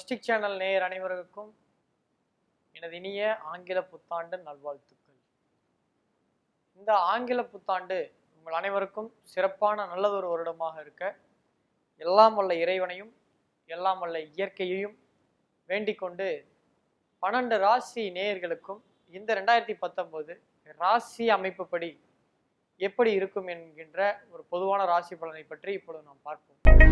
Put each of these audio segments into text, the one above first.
swastik channel நேயர் அனைவருக்கும் எனது இனிய ஆங்கில புத்தாண்டு நல்வாழ்த்துக்கள் இந்த ஆங்கில புத்தாண்டு உங்கள் அனைவருக்கும் சிறப்பான நல்லதொரு வருடமாக இருக்க எல்லாம் வல்ல இறைவனையும் எல்லாம் வல்ல இயற்கையையும் வேண்டிக் கொண்டு பன்னெண்டு ராசி நேயர்களுக்கும் இந்த ரெண்டாயிரத்தி பத்தொன்பது ராசி அமைப்புப்படி எப்படி இருக்கும் என்கின்ற ஒரு பொதுவான ராசி பலனை பற்றி இப்பொழுது நாம் பார்ப்போம்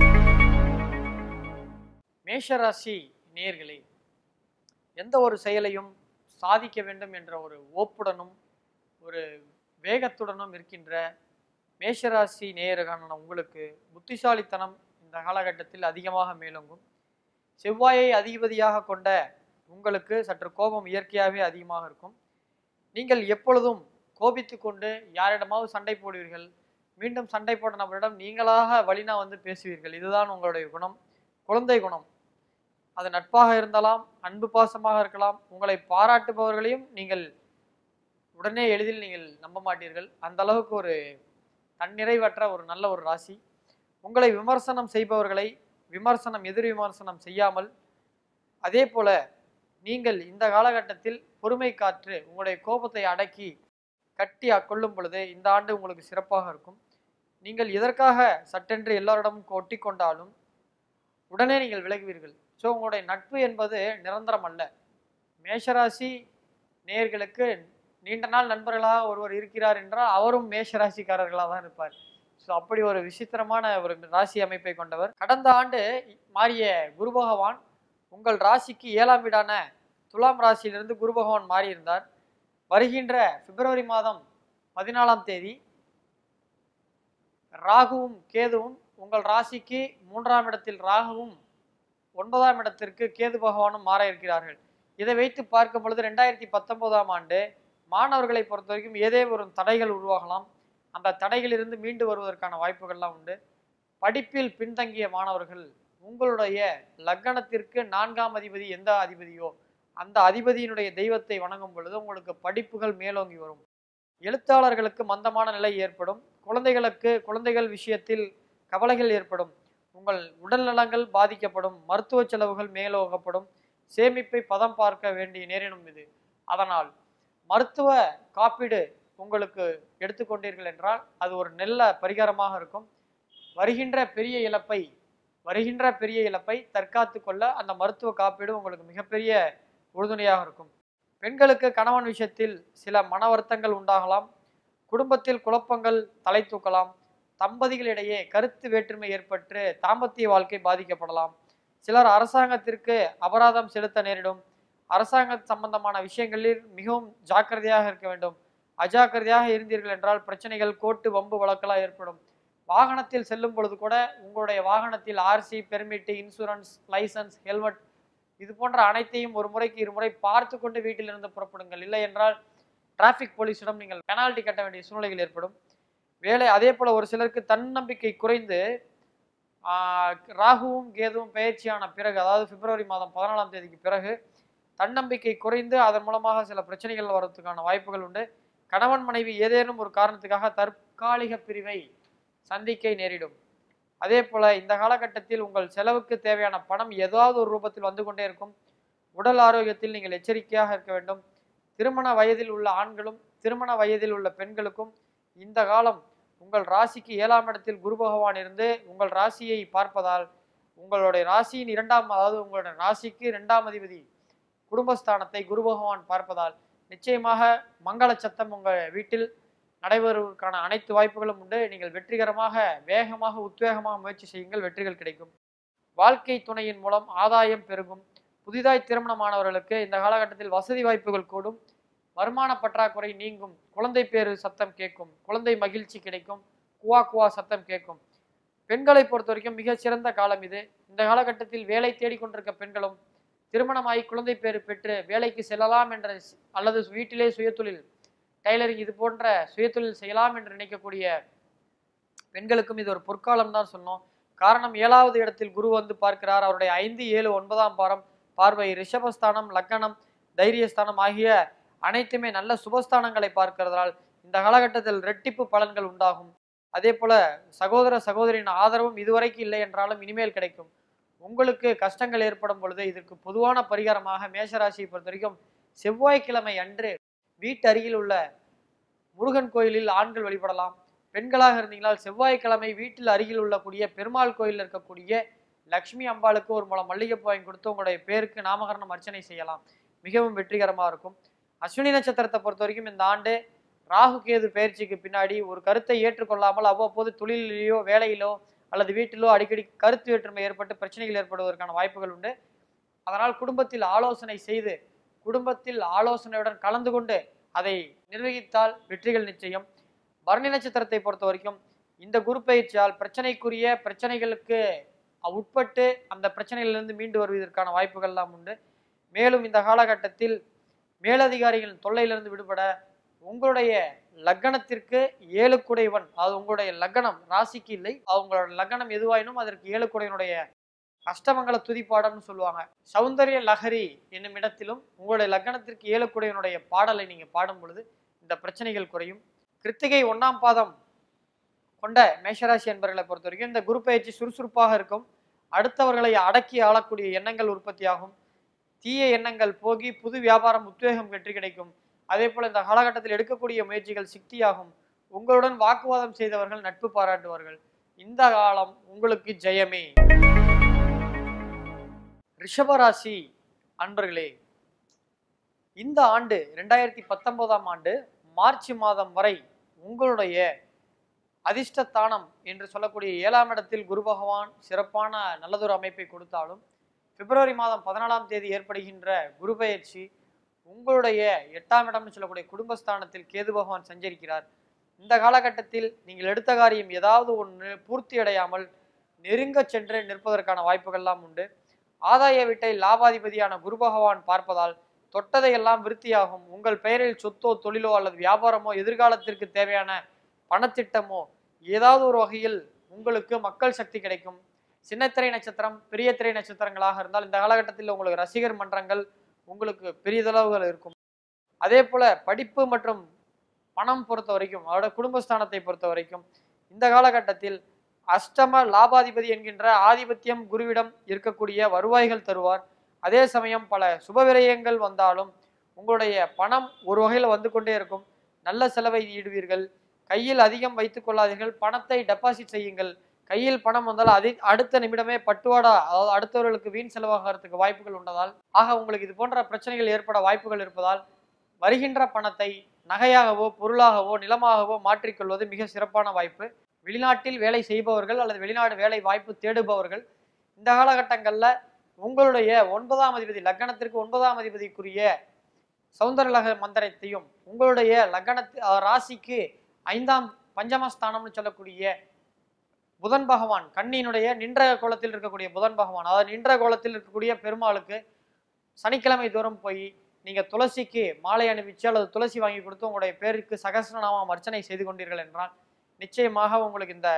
மேஷ ராசி நேயர்களே எந்த ஒரு செயலையும் சாதிக்க வேண்டும் என்ற ஒரு ஓப்புடனும் ஒரு வேகத்துடனும் இருக்கின்ற மேஷராசி நேயர்களான உங்களுக்கு புத்திசாலித்தனம் இந்த காலகட்டத்தில் அதிகமாக மேலோங்கும் செவ்வாயை அதிபதியாக கொண்ட உங்களுக்கு சற்று கோபம் இயற்கையாகவே அதிகமாக இருக்கும் நீங்கள் எப்பொழுதும் கோபித்து கொண்டு யாரிடமாவது சண்டை போடுவீர்கள் மீண்டும் சண்டை போட்ட நபரிடம் நீங்களாக வழினா வந்து பேசுவீர்கள் இதுதான் உங்களுடைய குணம் குழந்தை குணம் அது நட்பாக இருந்தாலாம் அன்பு பாசமாக இருக்கலாம் உங்களை பாராட்டுபவர்களையும் நீங்கள் உடனே எளிதில் நீங்கள் நம்ப மாட்டீர்கள் அந்த அளவுக்கு ஒரு தன்னிறைவற்ற ஒரு நல்ல ஒரு ராசி உங்களை விமர்சனம் செய்பவர்களை விமர்சனம் எதிர் விமர்சனம் செய்யாமல் அதே போல நீங்கள் இந்த காலகட்டத்தில் பொறுமை காற்று உங்களுடைய கோபத்தை அடக்கி கட்டி கொள்ளும் பொழுது இந்த ஆண்டு உங்களுக்கு சிறப்பாக இருக்கும் நீங்கள் எதற்காக சட்டென்று எல்லாரிடமும் ஒட்டி கொண்டாலும் உடனே நீங்கள் விலகுவீர்கள் ஸோ உங்களுடைய நட்பு என்பது நிரந்தரம் அல்ல மேஷராசி நேயர்களுக்கு நீண்ட நாள் நண்பர்களாக ஒருவர் இருக்கிறார் என்றால் அவரும் மேஷராசிக்காரர்களாக தான் இருப்பார் ஸோ அப்படி ஒரு விசித்திரமான ஒரு ராசி அமைப்பை கொண்டவர் கடந்த ஆண்டு மாறிய குரு பகவான் உங்கள் ராசிக்கு ஏழாம் வீடான துலாம் ராசியிலிருந்து குரு பகவான் மாறியிருந்தார் வருகின்ற பிப்ரவரி மாதம் பதினாலாம் தேதி ராகுவும் கேதுவும் உங்கள் ராசிக்கு மூன்றாம் இடத்தில் ராகுவும் ஒன்பதாம் இடத்திற்கு கேது பகவானும் மாற இருக்கிறார்கள் இதை வைத்து பார்க்கும் பொழுது ரெண்டாயிரத்தி பத்தொன்பதாம் ஆண்டு மாணவர்களை பொறுத்த வரைக்கும் ஏதே ஒரு தடைகள் உருவாகலாம் அந்த தடைகளிலிருந்து மீண்டு வருவதற்கான வாய்ப்புகள்லாம் உண்டு படிப்பில் பின்தங்கிய மாணவர்கள் உங்களுடைய லக்கணத்திற்கு நான்காம் அதிபதி எந்த அதிபதியோ அந்த அதிபதியினுடைய தெய்வத்தை வணங்கும் பொழுது உங்களுக்கு படிப்புகள் மேலோங்கி வரும் எழுத்தாளர்களுக்கு மந்தமான நிலை ஏற்படும் குழந்தைகளுக்கு குழந்தைகள் விஷயத்தில் கவலைகள் ஏற்படும் உங்கள் உடல் நலங்கள் பாதிக்கப்படும் மருத்துவ செலவுகள் மேலோகப்படும் சேமிப்பை பதம் பார்க்க வேண்டிய நேரிடும் இது அதனால் மருத்துவ காப்பீடு உங்களுக்கு எடுத்துக்கொண்டீர்கள் என்றால் அது ஒரு நல்ல பரிகாரமாக இருக்கும் வருகின்ற பெரிய இழப்பை வருகின்ற பெரிய இழப்பை தற்காத்து கொள்ள அந்த மருத்துவ காப்பீடு உங்களுக்கு மிகப்பெரிய உறுதுணையாக இருக்கும் பெண்களுக்கு கணவன் விஷயத்தில் சில மன வருத்தங்கள் உண்டாகலாம் குடும்பத்தில் குழப்பங்கள் தலை தூக்கலாம் தம்பதிகளிடையே கருத்து வேற்றுமை ஏற்பட்டு தாம்பத்திய வாழ்க்கை பாதிக்கப்படலாம் சிலர் அரசாங்கத்திற்கு அபராதம் செலுத்த நேரிடும் அரசாங்க சம்பந்தமான விஷயங்களில் மிகவும் ஜாக்கிரதையாக இருக்க வேண்டும் அஜாக்கிரதையாக இருந்தீர்கள் என்றால் பிரச்சனைகள் கோர்ட்டு வம்பு வழக்கெல்லாம் ஏற்படும் வாகனத்தில் செல்லும் பொழுது கூட உங்களுடைய வாகனத்தில் RC permit insurance licence helmet இது போன்ற அனைத்தையும் ஒரு முறைக்கு இருமுறை பார்த்து கொண்டு வீட்டிலிருந்து புறப்படுங்கள் இல்லை என்றால் டிராஃபிக் போலீஸிடம் நீங்கள் பெனால்டி கட்ட வேண்டிய சூழ்நிலைகள் ஏற்படும் வேலை அதே போல ஒரு சிலருக்கு தன்னம்பிக்கை குறைந்து ஆஹ், ராகுவும் கேதுவும் பயிற்சியான பிறகு அதாவது பிப்ரவரி மாதம் பதினாலாம் தேதிக்கு பிறகு தன்னம்பிக்கை குறைந்து அதன் மூலமாக சில பிரச்சனைகள் வர்றதுக்கான வாய்ப்புகள் உண்டு கணவன் மனைவி ஏதேனும் ஒரு காரணத்துக்காக தற்காலிக பிரிவை சந்திக்க நேரிடும் அதே போல இந்த காலகட்டத்தில் உங்கள் செலவுக்கு தேவையான பணம் ஏதாவது ஒரு ரூபத்தில் வந்து கொண்டே இருக்கும் உடல் ஆரோக்கியத்தில் நீங்கள் எச்சரிக்கையாக இருக்க வேண்டும் திருமண வயதில் உள்ள ஆண்களும் திருமண வயதில் உள்ள பெண்களுக்கும் இந்த காலம் உங்கள் ராசிக்கு ஏழாம் இடத்தில் குரு பகவான் இருந்து உங்கள் ராசியை பார்ப்பதால் உங்களுடைய ராசியின் இரண்டாம் அதாவது உங்களுடைய ராசிக்கு இரண்டாம் அதிபதி குடும்பஸ்தானத்தை குரு பகவான் பார்ப்பதால் நிச்சயமாக மங்கள சத்தம் உங்கள் வீட்டில் நடைபெறுவதற்கான அனைத்து வாய்ப்புகளும் உண்டு நீங்கள் வெற்றிகரமாக வேகமாக உத்வேகமாக முயற்சி செய்யுங்கள் வெற்றிகள் கிடைக்கும் வாழ்க்கை துணையின் மூலம் ஆதாயம் பெருகும் புதிதாய் திருமணமானவர்களுக்கு இந்த காலகட்டத்தில் வசதி வாய்ப்புகள் கூடும் வருமான பற்றாக்குறை நீங்கும் குழந்தை பேரு சத்தம் கேட்கும் குழந்தை மகிழ்ச்சி கிடைக்கும் குவா குவா சத்தம் கேட்கும் பெண்களை பொறுத்த வரைக்கும் மிகச் சிறந்த காலம் இது இந்த காலகட்டத்தில் வேலை தேடிக்கொண்டிருக்க பெண்களும் திருமணமாகி குழந்தை பேறு பெற்று வேலைக்கு செல்லலாம் என்ற ஸ்- அல்லது வீட்டிலே சுயதொழில் டைலரிங் இது போன்ற சுயதொழில் செய்யலாம் என்று நினைக்கக்கூடிய பெண்களுக்கும் இது ஒரு பொற்காலம் தான் சொன்னோம் காரணம் ஏழாவது இடத்தில் குரு வந்து பார்க்கிறார் அவருடைய ஐந்து ஏழு ஒன்பதாம் பாரம் பார்வை ரிஷபஸ்தானம் லக்கணம் தைரியஸ்தானம் ஆகிய அனைத்துமே நல்ல சுபஸ்தானங்களை பார்க்கிறதால் இந்த காலகட்டத்தில் ரெட்டிப்பு பலன்கள் உண்டாகும் அதே போல சகோதர சகோதரியின் ஆதரவும் இதுவரைக்கும் இல்லை என்றாலும் இனிமேல் கிடைக்கும் உங்களுக்கு கஷ்டங்கள் ஏற்படும் பொழுது இதற்கு பொதுவான பரிகாரமாக மேஷராசியை பொறுத்த வரைக்கும் செவ்வாய்க்கிழமை அன்று வீட்டு அருகில் உள்ள முருகன் கோயிலில் ஆண்கள் வழிபடலாம் பெண்களாக இருந்தீங்களால் செவ்வாய்க்கிழமை வீட்டில் அருகில் உள்ளக்கூடிய பெருமாள் கோயிலில் இருக்கக்கூடிய லக்ஷ்மி அம்பாளுக்கு ஒரு முளம் மல்லிகைப்பூ வாங்கி கொடுத்து உங்களுடைய பேருக்கு நாமகரணம் அர்ச்சனை செய்யலாம் மிகவும் வெற்றிகரமாக இருக்கும் அஸ்வினி நட்சத்திரத்தை பொறுத்த வரைக்கும் இந்த ஆண்டு ராகு கேது பயிற்சிக்கு பின்னாடி ஒரு கருத்தை ஏற்றுக்கொள்ளாமல் அவ்வப்போது தொழிலிலேயோ வேலையிலோ அல்லது வீட்டிலோ அடிக்கடி கருத்து வேற்றுமை ஏற்பட்டு பிரச்சனைகள் ஏற்படுவதற்கான வாய்ப்புகள் உண்டு அதனால் குடும்பத்தில் ஆலோசனை செய்து குடும்பத்தில் ஆலோசனையுடன் கலந்து கொண்டு அதை நிர்வகித்தால் வெற்றிகள் நிச்சயம் பரணி நட்சத்திரத்தை பொறுத்த வரைக்கும் இந்த குரு பயிற்சியால் பிரச்சனைக்குரிய பிரச்சனைகளுக்கு உட்பட்டு அந்த பிரச்சனைகளிலிருந்து மீண்டு வருவதற்கான வாய்ப்புகள்லாம் உண்டு மேலும் இந்த காலகட்டத்தில் மேலதிகாரிகளின் தொல்லையிலிருந்து விடுபட உங்களுடைய லக்கணத்திற்கு ஏழுக்குடையவன் அது உங்களுடைய லக்கணம் ராசிக்கு இல்லை அது உங்களோட லக்கணம் எதுவாயினும் அதற்கு ஏழுக்குடையனுடைய அஷ்டமங்கல துதிப்பாடம்னு சொல்லுவாங்க சௌந்தரிய லஹரி என்னும் இடத்திலும் உங்களுடைய லக்கணத்திற்கு ஏழுக்குடையனுடைய பாடலை நீங்க பாடும் பொழுது இந்த பிரச்சனைகள் குறையும் கிருத்திகை ஒண்ணாம் பாதம் கொண்ட மேஷராசி என்பர்களை பொறுத்த வரைக்கும் இந்த குரு பயிற்சி சுறுசுறுப்பாக இருக்கும் அடுத்தவர்களை அடக்கி ஆளக்கூடிய எண்ணங்கள் உற்பத்தியாகும் தீய எண்ணங்கள் போகி புது வியாபாரம் உத்வேகம் வெற்றி கிடைக்கும் அதே போல இந்த காலகட்டத்தில் எடுக்கக்கூடிய முயற்சிகள் சித்தியாகும் உங்களுடன் வாக்குவாதம் செய்தவர்கள் நட்பு பாராட்டுவார்கள் இந்த காலம் உங்களுக்கு ஜெயமே ரிஷபராசி அன்பர்களே இந்த ஆண்டு ரெண்டாயிரத்தி பத்தொன்பதாம் ஆண்டு மார்ச் மாதம் வரை உங்களுடைய அதிர்ஷ்டத்தானம் என்று சொல்லக்கூடிய ஏழாம் இடத்தில் குரு பகவான் சிறப்பான நல்லதொரு அமைப்பை கொடுத்தாலும் பிப்ரவரி மாதம் பதினாலாம் தேதி ஏற்படுகின்ற குரு பெயர்ச்சி உங்களுடைய எட்டாம் இடம்னு சொல்லக்கூடிய குடும்பஸ்தானத்தில் கேது பகவான் சஞ்சரிக்கிறார் இந்த காலகட்டத்தில் நீங்கள் எடுத்த காரியம் ஏதாவது ஒன்று பூர்த்தி அடையாமல் நெருங்க சென்று நிற்பதற்கான வாய்ப்புகள்லாம் உண்டு ஆதாய வீட்டை லாபாதிபதியான குரு பகவான் பார்ப்பதால் தொட்டதையெல்லாம் விருத்தியாகும் உங்கள் பெயரில் சொத்தோ தொழிலோ அல்லது வியாபாரமோ எதிர்காலத்திற்கு தேவையான பணத்திட்டமோ ஏதாவது ஒரு வகையில் உங்களுக்கு மக்கள் சக்தி கிடைக்கும் சின்னத்திரை நட்சத்திரம் பெரிய திரை நட்சத்திரங்களாக இருந்தால் இந்த காலகட்டத்தில் உங்களுக்கு ரசிகர் மன்றங்கள் உங்களுக்கு பெரியதளவுகள் இருக்கும் அதே போல படிப்பு மற்றும் பணம் பொறுத்த வரைக்கும் அவரோட குடும்பஸ்தானத்தை பொறுத்த வரைக்கும் இந்த காலகட்டத்தில் அஷ்டம லாபாதிபதி என்கின்ற ஆதிபத்தியம் குருவிடம் இருக்கக்கூடிய வருவாய்கள் தருவார் அதே சமயம் பல சுபவிரயங்கள் வந்தாலும் உங்களுடைய பணம் ஒரு வகையில் வந்து கொண்டே இருக்கும் நல்ல செலவை ஈடுவீர்கள் கையில் அதிகம் வைத்துக் கொள்ளாதீர்கள் பணத்தை டெபாசிட் செய்யுங்கள் கையில் பணம் வந்தால் அதி அடுத்த நிமிடமே பட்டுவாடா அதாவது அடுத்தவர்களுக்கு வீண் செலவாகிறதுக்கு வாய்ப்புகள் உண்டதால் ஆக உங்களுக்கு இது போன்ற பிரச்சனைகள் ஏற்பட வாய்ப்புகள் இருப்பதால் வருகின்ற பணத்தை நகையாகவோ பொருளாகவோ நிலமாகவோ மாற்றிக்கொள்வது மிக சிறப்பான வாய்ப்பு வெளிநாட்டில் வேலை செய்பவர்கள் அல்லது வெளிநாடு வேலை வாய்ப்பு தேடுபவர்கள் இந்த காலகட்டங்களில் உங்களுடைய ஒன்பதாம் அதிபதி லக்கணத்திற்கு ஒன்பதாம் அதிபதிக்குரிய சௌந்தரலக மந்திரத்தையும் உங்களுடைய லக்கணத்து அஹ், ராசிக்கு ஐந்தாம் பஞ்சமஸ்தானம்னு சொல்லக்கூடிய புதன் பகவான் கண்ணியினுடைய நின்ற கோலத்தில் இருக்கக்கூடிய புதன் பகவான் அதாவது நின்ற கோலத்தில் இருக்கக்கூடிய பெருமாளுக்கு சனிக்கிழமை தூரம் போய் நீங்க துளசிக்கு மாலை அணிவிச்சு அல்லது துளசி வாங்கி கொடுத்து உங்களுடைய பேருக்கு சகசிரநாமம் அர்ச்சனை செய்து கொண்டீர்கள் என்றால் நிச்சயமாக உங்களுக்கு இந்த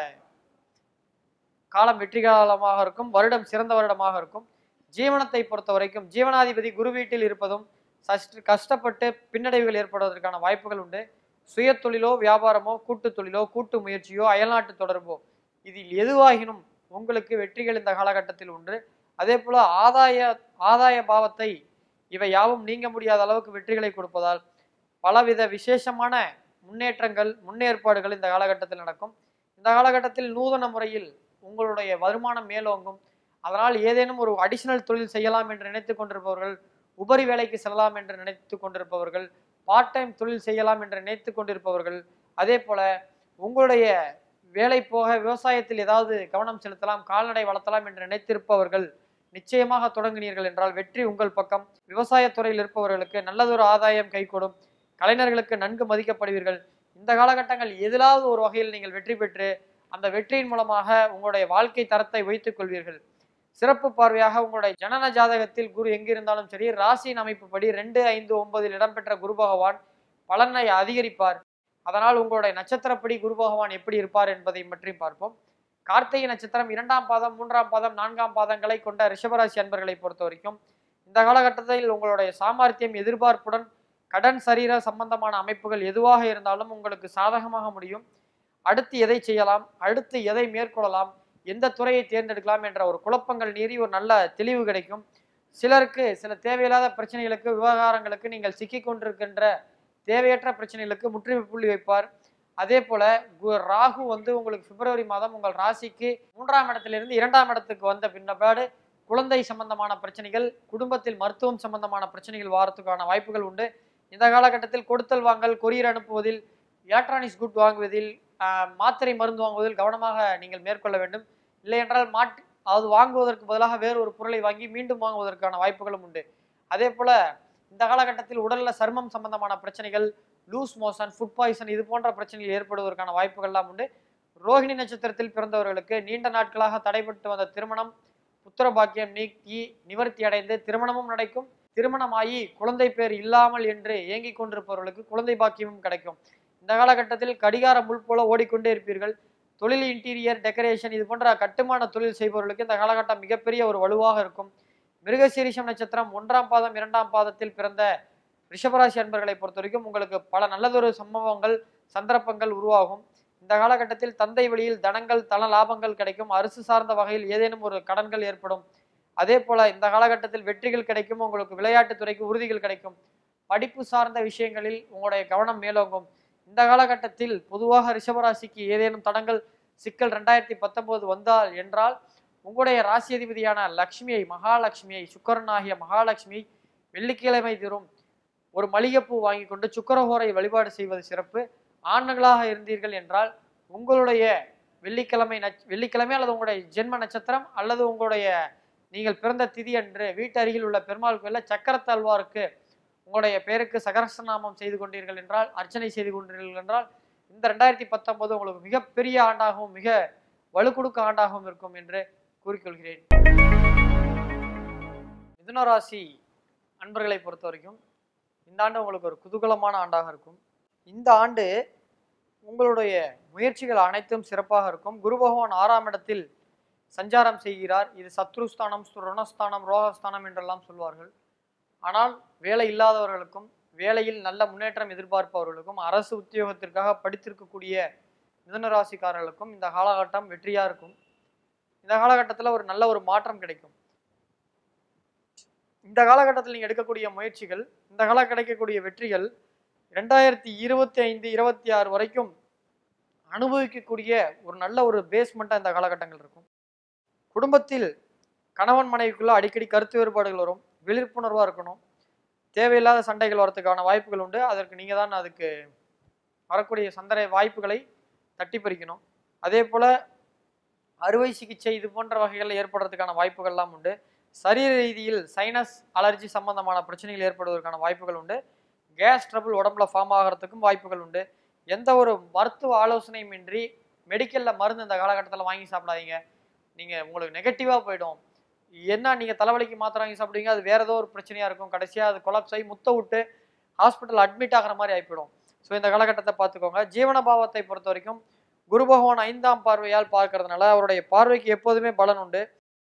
காலம் வெற்றி காலமாக இருக்கும் வருடம் சிறந்த வருடமாக இருக்கும் ஜீவனத்தை பொறுத்த வரைக்கும் ஜீவனாதிபதி குரு வீட்டில் இருப்பதும் சற்று கஷ்டப்பட்டு பின்னடைவுகள் ஏற்படுவதற்கான வாய்ப்புகள் உண்டு சுய தொழிலோ வியாபாரமோ கூட்டு தொழிலோ கூட்டு முயற்சியோ அயல்நாட்டு தொடர்போ இதில் எதுவாகினும் உங்களுக்கு வெற்றிகள் இந்த காலகட்டத்தில் உண்டு அதே போல ஆதாய ஆதாய பாவத்தை இவை யாவும் நீங்க முடியாத அளவுக்கு வெற்றிகளை கொடுப்பதால் பலவித விசேஷமான முன்னேற்றங்கள் முன்னேற்பாடுகள் இந்த காலகட்டத்தில் நடக்கும் இந்த காலகட்டத்தில் நூதன முறையில் உங்களுடைய வருமானம் மேலோங்கும் அதனால் ஏதேனும் ஒரு அடிஷனல் தொழில் செய்யலாம் என்று நினைத்து கொண்டிருப்பவர்கள் உபரி வேலைக்கு செல்லலாம் என்று நினைத்து கொண்டிருப்பவர்கள் பார்ட் டைம் தொழில் செய்யலாம் என்று நினைத்து கொண்டிருப்பவர்கள் அதே போல உங்களுடைய வேலை போக விவசாயத்தில் ஏதாவது கவனம் செலுத்தலாம் கால்நடை வளர்த்தலாம் என்று நினைத்திருப்பவர்கள் நிச்சயமாக தொடங்கினீர்கள் என்றால் வெற்றி உங்கள் பக்கம் விவசாயத் துறையில் இருப்பவர்களுக்கு நல்லதொரு ஆதாயம் கைகூடும் கலைஞர்களுக்கு நன்கு மதிக்கப்படுவீர்கள் இந்த காலகட்டங்கள் எதிலாவது ஒரு வகையில் நீங்கள் வெற்றி பெற்று அந்த வெற்றியின் மூலமாக உங்களுடைய வாழ்க்கை தரத்தை வைத்துக் கொள்வீர்கள் சிறப்பு பார்வையாக உங்களுடைய ஜனன ஜாதகத்தில் குரு எங்கிருந்தாலும் சரி ராசியின் அமைப்புப்படி ரெண்டு ஐந்து ஒன்பதில் இடம்பெற்ற குரு பகவான் பலனை அதிகரிப்பார் அதனால் உங்களுடைய நட்சத்திரப்படி குரு பகவான் எப்படி இருப்பார் என்பதை பற்றி பார்ப்போம் கார்த்திகை நட்சத்திரம் இரண்டாம் பாதம் மூன்றாம் பாதம் நான்காம் பாதங்களை கொண்ட ரிஷபராசி அன்பர்களை பொறுத்த வரைக்கும் இந்த காலகட்டத்தில் உங்களுடைய சாமர்த்தியம் எதிர்பார்ப்புடன் கடன் சரீர சம்பந்தமான அமைப்புகள் எதுவாக இருந்தாலும் உங்களுக்கு சாதகமாக முடியும் அடுத்து எதை செய்யலாம் அடுத்து எதை மேற்கொள்ளலாம் எந்த துறையை தேர்ந்தெடுக்கலாம் என்ற ஒரு குழப்பங்கள் நீறி ஒரு நல்ல தெளிவு கிடைக்கும் சிலருக்கு சில தேவையில்லாத பிரச்சனைகளுக்கு விவகாரங்களுக்கு நீங்கள் சிக்கிக் கொண்டிருக்கின்ற தேவையற்ற பிரச்சனைகளுக்கு முற்றுகை புள்ளி வைப்பார் அதே போல கு- ராகு வந்து உங்களுக்கு பிப்ரவரி மாதம் உங்கள் ராசிக்கு மூன்றாம் இடத்திலிருந்து இரண்டாம் இடத்துக்கு வந்த பின்னபாடு குழந்தை சம்பந்தமான பிரச்சனைகள் குடும்பத்தில் மருத்துவம் சம்பந்தமான பிரச்சனைகள் வாரத்துக்கான வாய்ப்புகள் உண்டு இந்த காலகட்டத்தில் கொடுத்தல் வாங்கல் கொரியர் அனுப்புவதில் எலக்ட்ரானிக்ஸ் குட் வாங்குவதில் ஆஹ், மாத்திரை மருந்து வாங்குவதில் கவனமாக நீங்கள் மேற்கொள்ள வேண்டும் இல்லை என்றால் மாட்டு அது வாங்குவதற்கு பதிலாக வேறு ஒரு பொருளை வாங்கி மீண்டும் வாங்குவதற்கான வாய்ப்புகளும் உண்டு அதே போல இந்த காலகட்டத்தில் உடல்ல சர்மம் சம்பந்தமான பிரச்சனைகள் லூஸ் மோஷன் ஃபுட் பாய்சன் இது போன்ற பிரச்சனைகள் ஏற்படுவதற்கான வாய்ப்புகள்லாம் உண்டு ரோஹிணி நட்சத்திரத்தில் பிறந்தவர்களுக்கு நீண்ட நாட்களாக தடைபட்டு வந்த திருமணம் புத்திர பாக்கியம் நீக்கி நிவர்த்தி அடைந்து திருமணமும் நடக்கும் திருமணமாகி குழந்தை பேர் இல்லாமல் என்று ஏங்கிக் கொண்டிருப்பவர்களுக்கு குழந்தை பாக்கியமும் கிடைக்கும் இந்த காலகட்டத்தில் கடிகார முள் போல ஓடிக்கொண்டே இருப்பீர்கள் தொழில் இன்டீரியர் டெக்கரேஷன் இது போன்ற கட்டுமான தொழில் செய்பவர்களுக்கு இந்த காலகட்டம் மிகப்பெரிய ஒரு வலுவாக இருக்கும் மிருகசீரிஷம் நட்சத்திரம் ஒன்றாம் பாதம் இரண்டாம் பாதத்தில் பிறந்த ரிஷபராசி அன்பர்களை பொறுத்த வரைக்கும் உங்களுக்கு பல நல்லதொரு சம்பவங்கள் சந்தர்ப்பங்கள் உருவாகும் இந்த காலகட்டத்தில் தந்தை வழியில் தனங்கள் தன லாபங்கள் கிடைக்கும் அரசு சார்ந்த வகையில் ஏதேனும் ஒரு கடன்கள் ஏற்படும் அதே போல இந்த காலகட்டத்தில் வெற்றிகள் கிடைக்கும் உங்களுக்கு விளையாட்டுத் துறைக்கு உறுதிகள் கிடைக்கும் படிப்பு சார்ந்த விஷயங்களில் உங்களுடைய கவனம் மேலோங்கும் இந்த காலகட்டத்தில் பொதுவாக ரிஷபராசிக்கு ஏதேனும் தடங்கள் சிக்கல் ரெண்டாயிரத்தி பத்தொன்பது வந்தால் என்றால் உங்களுடைய ராசி அதிபதியான லக்ஷ்மியை மகாலட்சுமியை சுக்கரன் ஆகிய மகாலட்சுமியை வெள்ளிக்கிழமை தோறும் ஒரு மளிகைப்பூ வாங்கி கொண்டு சுக்கரஹோரை வழிபாடு செய்வது சிறப்பு ஆண்களாக இருந்தீர்கள் என்றால் உங்களுடைய வெள்ளிக்கிழமை நட்ச வெள்ளிக்கிழமை அல்லது உங்களுடைய ஜென்ம நட்சத்திரம் அல்லது உங்களுடைய நீங்கள் பிறந்த திதி அன்று வீட்டு அருகில் உள்ள பெருமாள் கோயிலில் சக்கரத்தாழ்வாருக்கு உங்களுடைய பேருக்கு சகரசநாமம் செய்து கொண்டீர்கள் என்றால் அர்ச்சனை செய்து கொண்டீர்கள் என்றால் இந்த ரெண்டாயிரத்தி பத்தொன்பது உங்களுக்கு மிகப்பெரிய ஆண்டாகவும் மிக வலுக்குடுக்க ஆண்டாகவும் இருக்கும் என்று கூறிக்கொள்கிறேன் மிதுன ராசி அன்பர்களை பொறுத்த வரைக்கும் இந்த ஆண்டு உங்களுக்கு ஒரு குதூகலமான ஆண்டாக இருக்கும் இந்த ஆண்டு உங்களுடைய முயற்சிகள் அனைத்தும் சிறப்பாக இருக்கும் குரு பகவான் ஆறாம் இடத்தில் சஞ்சாரம் செய்கிறார் இது சத்ருஸ்தானம் ருணஸ்தானம் ரோகஸ்தானம் என்றெல்லாம் சொல்வார்கள் ஆனால் வேலை இல்லாதவர்களுக்கும் வேலையில் நல்ல முன்னேற்றம் எதிர்பார்ப்பவர்களுக்கும் அரசு உத்தியோகத்திற்காக படித்திருக்கக்கூடிய மிதுன ராசிக்காரர்களுக்கும் இந்த காலகட்டம் வெற்றியா இருக்கும் இந்த காலகட்டத்தில் ஒரு நல்ல ஒரு மாற்றம் கிடைக்கும் இந்த காலகட்டத்தில் நீங்கள் எடுக்கக்கூடிய முயற்சிகள் இந்த கால கிடைக்கக்கூடிய வெற்றிகள் ரெண்டாயிரத்தி இருபத்தி ஐந்து இருபத்தி ஆறு வரைக்கும் அனுபவிக்கக்கூடிய ஒரு நல்ல ஒரு பேஸ்மெண்ட்டாக இந்த காலகட்டங்கள் இருக்கும் குடும்பத்தில் கணவன் மனைவிக்குள்ள அடிக்கடி கருத்து வேறுபாடுகள் வரும் விழிப்புணர்வாக இருக்கணும் தேவையில்லாத சண்டைகள் வரதுக்கான வாய்ப்புகள் உண்டு அதற்கு நீங்கள் தான் அதுக்கு வரக்கூடிய சந்தரை வாய்ப்புகளை தட்டி பறிக்கணும் அதே போல் அறுவை சிகிச்சை இது போன்ற வகைகளில் ஏற்படுறதுக்கான வாய்ப்புகள்லாம் உண்டு சரீர ரீதியில் சைனஸ் அலர்ஜி சம்பந்தமான பிரச்சனைகள் ஏற்படுவதற்கான வாய்ப்புகள் உண்டு கேஸ் ட்ரபிள் உடம்புல ஃபார்ம் ஆகிறதுக்கும் வாய்ப்புகள் உண்டு எந்த ஒரு மருத்துவ ஆலோசனையும் இன்றி மெடிக்கலில் மருந்து இந்த காலகட்டத்தில் வாங்கி சாப்பிடாதீங்க நீங்கள் உங்களுக்கு நெகட்டிவாக போயிடும் என்ன நீங்கள் தலைவலிக்கு மாத்திரை வாங்கி சாப்பிடுவீங்க அது வேற ஏதோ ஒரு பிரச்சனையாக இருக்கும் கடைசியாக அது கொலாப்ஸ் ஆகி முத்த விட்டு ஹாஸ்பிட்டல் அட்மிட் ஆகிற மாதிரி ஆகிப்போயிடும் ஸோ இந்த காலகட்டத்தை பார்த்துக்கோங்க ஜீவன பாவத்தை பொறுத்த வரைக்கும் குரு பகவான் ஐந்தாம் பார்வையால் பார்க்கறதுனால அவருடைய பார்வைக்கு எப்போதுமே பலன் உண்டு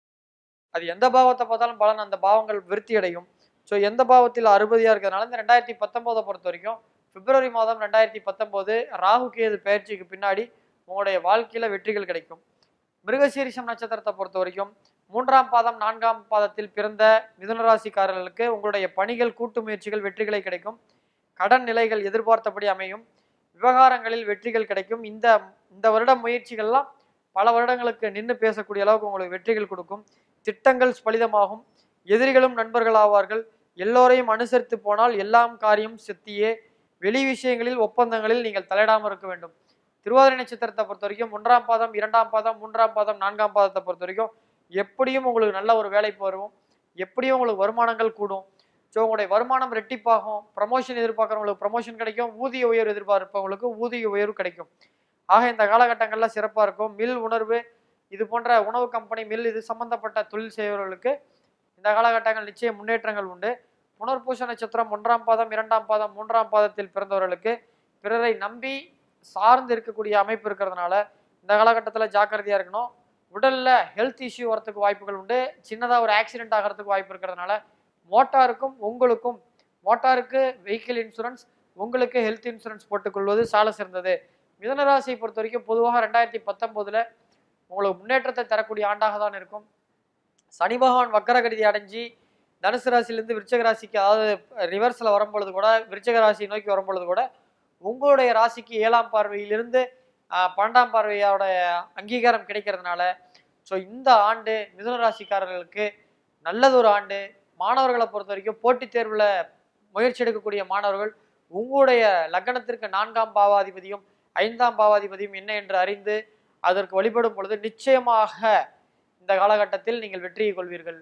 அது எந்த பாவத்தை பார்த்தாலும் பலன் அந்த பாவங்கள் விருத்தி அடையும் ஸோ எந்த பாவத்தில் அறுபதியாக இருக்கிறதுனால இந்த ரெண்டாயிரத்தி பத்தொம்போதை பொறுத்த வரைக்கும் பிப்ரவரி மாதம் ரெண்டாயிரத்தி பத்தொம்போது ராகு கேது பயிற்சிக்கு பின்னாடி உங்களுடைய வாழ்க்கையில் வெற்றிகள் கிடைக்கும் மிருகசீரிஷம் நட்சத்திரத்தை பொறுத்த வரைக்கும் மூன்றாம் பாதம் நான்காம் பாதத்தில் பிறந்த மிதுனராசிக்காரர்களுக்கு உங்களுடைய பணிகள் கூட்டு முயற்சிகள் வெற்றிகளை கிடைக்கும் கடன் நிலைகள் எதிர்பார்த்தபடி அமையும் விவகாரங்களில் வெற்றிகள் கிடைக்கும் இந்த இந்த வருட முயற்சிகள்லாம் பல வருடங்களுக்கு நின்று பேசக்கூடிய அளவுக்கு உங்களுக்கு வெற்றிகள் கொடுக்கும் திட்டங்கள் ஸ்பலிதமாகும் எதிரிகளும் நண்பர்கள் ஆவார்கள் எல்லோரையும் அனுசரித்து போனால் எல்லாம் காரியம் சித்தியே வெளி விஷயங்களில் ஒப்பந்தங்களில் நீங்கள் தலையிடாமல் இருக்க வேண்டும் திருவாதிரை நட்சத்திரத்தை பொறுத்த வரைக்கும் ஒன்றாம் பாதம் இரண்டாம் பாதம் மூன்றாம் பாதம் நான்காம் பாதத்தை பொறுத்த வரைக்கும் எப்படியும் உங்களுக்கு நல்ல ஒரு வேலைக்கு வரும் எப்படியும் உங்களுக்கு வருமானங்கள் கூடும் ஸோ உங்களுடைய வருமானம் ரெட்டிப்பாகும் ப்ரமோஷன் எதிர்பார்க்குறவங்களுக்கு ப்ரமோஷன் கிடைக்கும் ஊதிய உயர்வு எதிர்பார்ப்பவங்களுக்கு ஊதிய உயர்வு கிடைக்கும் ஆக இந்த காலகட்டங்களில் சிறப்பாக இருக்கும் மில் உணர்வு இது போன்ற உணவு கம்பெனி மில் இது சம்பந்தப்பட்ட தொழில் செய்பவர்களுக்கு இந்த காலகட்டங்கள் நிச்சயம் முன்னேற்றங்கள் உண்டு புனர்பூச நட்சத்திரம் ஒன்றாம் பாதம் இரண்டாம் பாதம் மூன்றாம் பாதத்தில் பிறந்தவர்களுக்கு பிறரை நம்பி சார்ந்து இருக்கக்கூடிய அமைப்பு இருக்கிறதுனால இந்த காலகட்டத்தில் ஜாக்கிரதையாக இருக்கணும் உடல்ல ஹெல்த் இஷ்யூ வரதுக்கு வாய்ப்புகள் உண்டு சின்னதாக ஒரு ஆக்சிடென்ட் ஆகிறதுக்கு வாய்ப்பு இருக்கிறதுனால மோட்டாருக்கும் உங்களுக்கும் மோட்டாருக்கு வெஹிக்கிள் இன்சூரன்ஸ் உங்களுக்கு ஹெல்த் இன்சூரன்ஸ் போட்டுக்கொள்வது சால சிறந்தது மிதனராசியை பொறுத்த வரைக்கும் பொதுவாக ரெண்டாயிரத்தி பத்தொம்போதில் உங்களுக்கு முன்னேற்றத்தை தரக்கூடிய ஆண்டாக தான் இருக்கும் சனி பகவான் வக்கரகதியை அடைஞ்சு தனுசு ராசியிலிருந்து விருச்சக ராசிக்கு அதாவது ரிவர்ஸில் வரும்பொழுது கூட விருச்சக ராசி நோக்கி வரும்பொழுது கூட உங்களுடைய ராசிக்கு ஏழாம் பார்வையிலிருந்து ஆஹ், பன்னெண்டாம் பார்வையோட அங்கீகாரம் கிடைக்கிறதுனால ஸோ இந்த ஆண்டு மிதுன ராசிக்காரர்களுக்கு நல்லது ஒரு ஆண்டு மாணவர்களை பொறுத்த வரைக்கும் போட்டித் தேர்வில் முயற்சி எடுக்கக்கூடிய மாணவர்கள் உங்களுடைய லக்னத்திற்கு நான்காம் பாவாதிபதியும் ஐந்தாம் பாவாதிபதியும் என்ன என்று அறிந்து அதற்கு வழிபடும் பொழுது நிச்சயமாக இந்த காலகட்டத்தில் நீங்கள் வெற்றியை கொள்வீர்கள்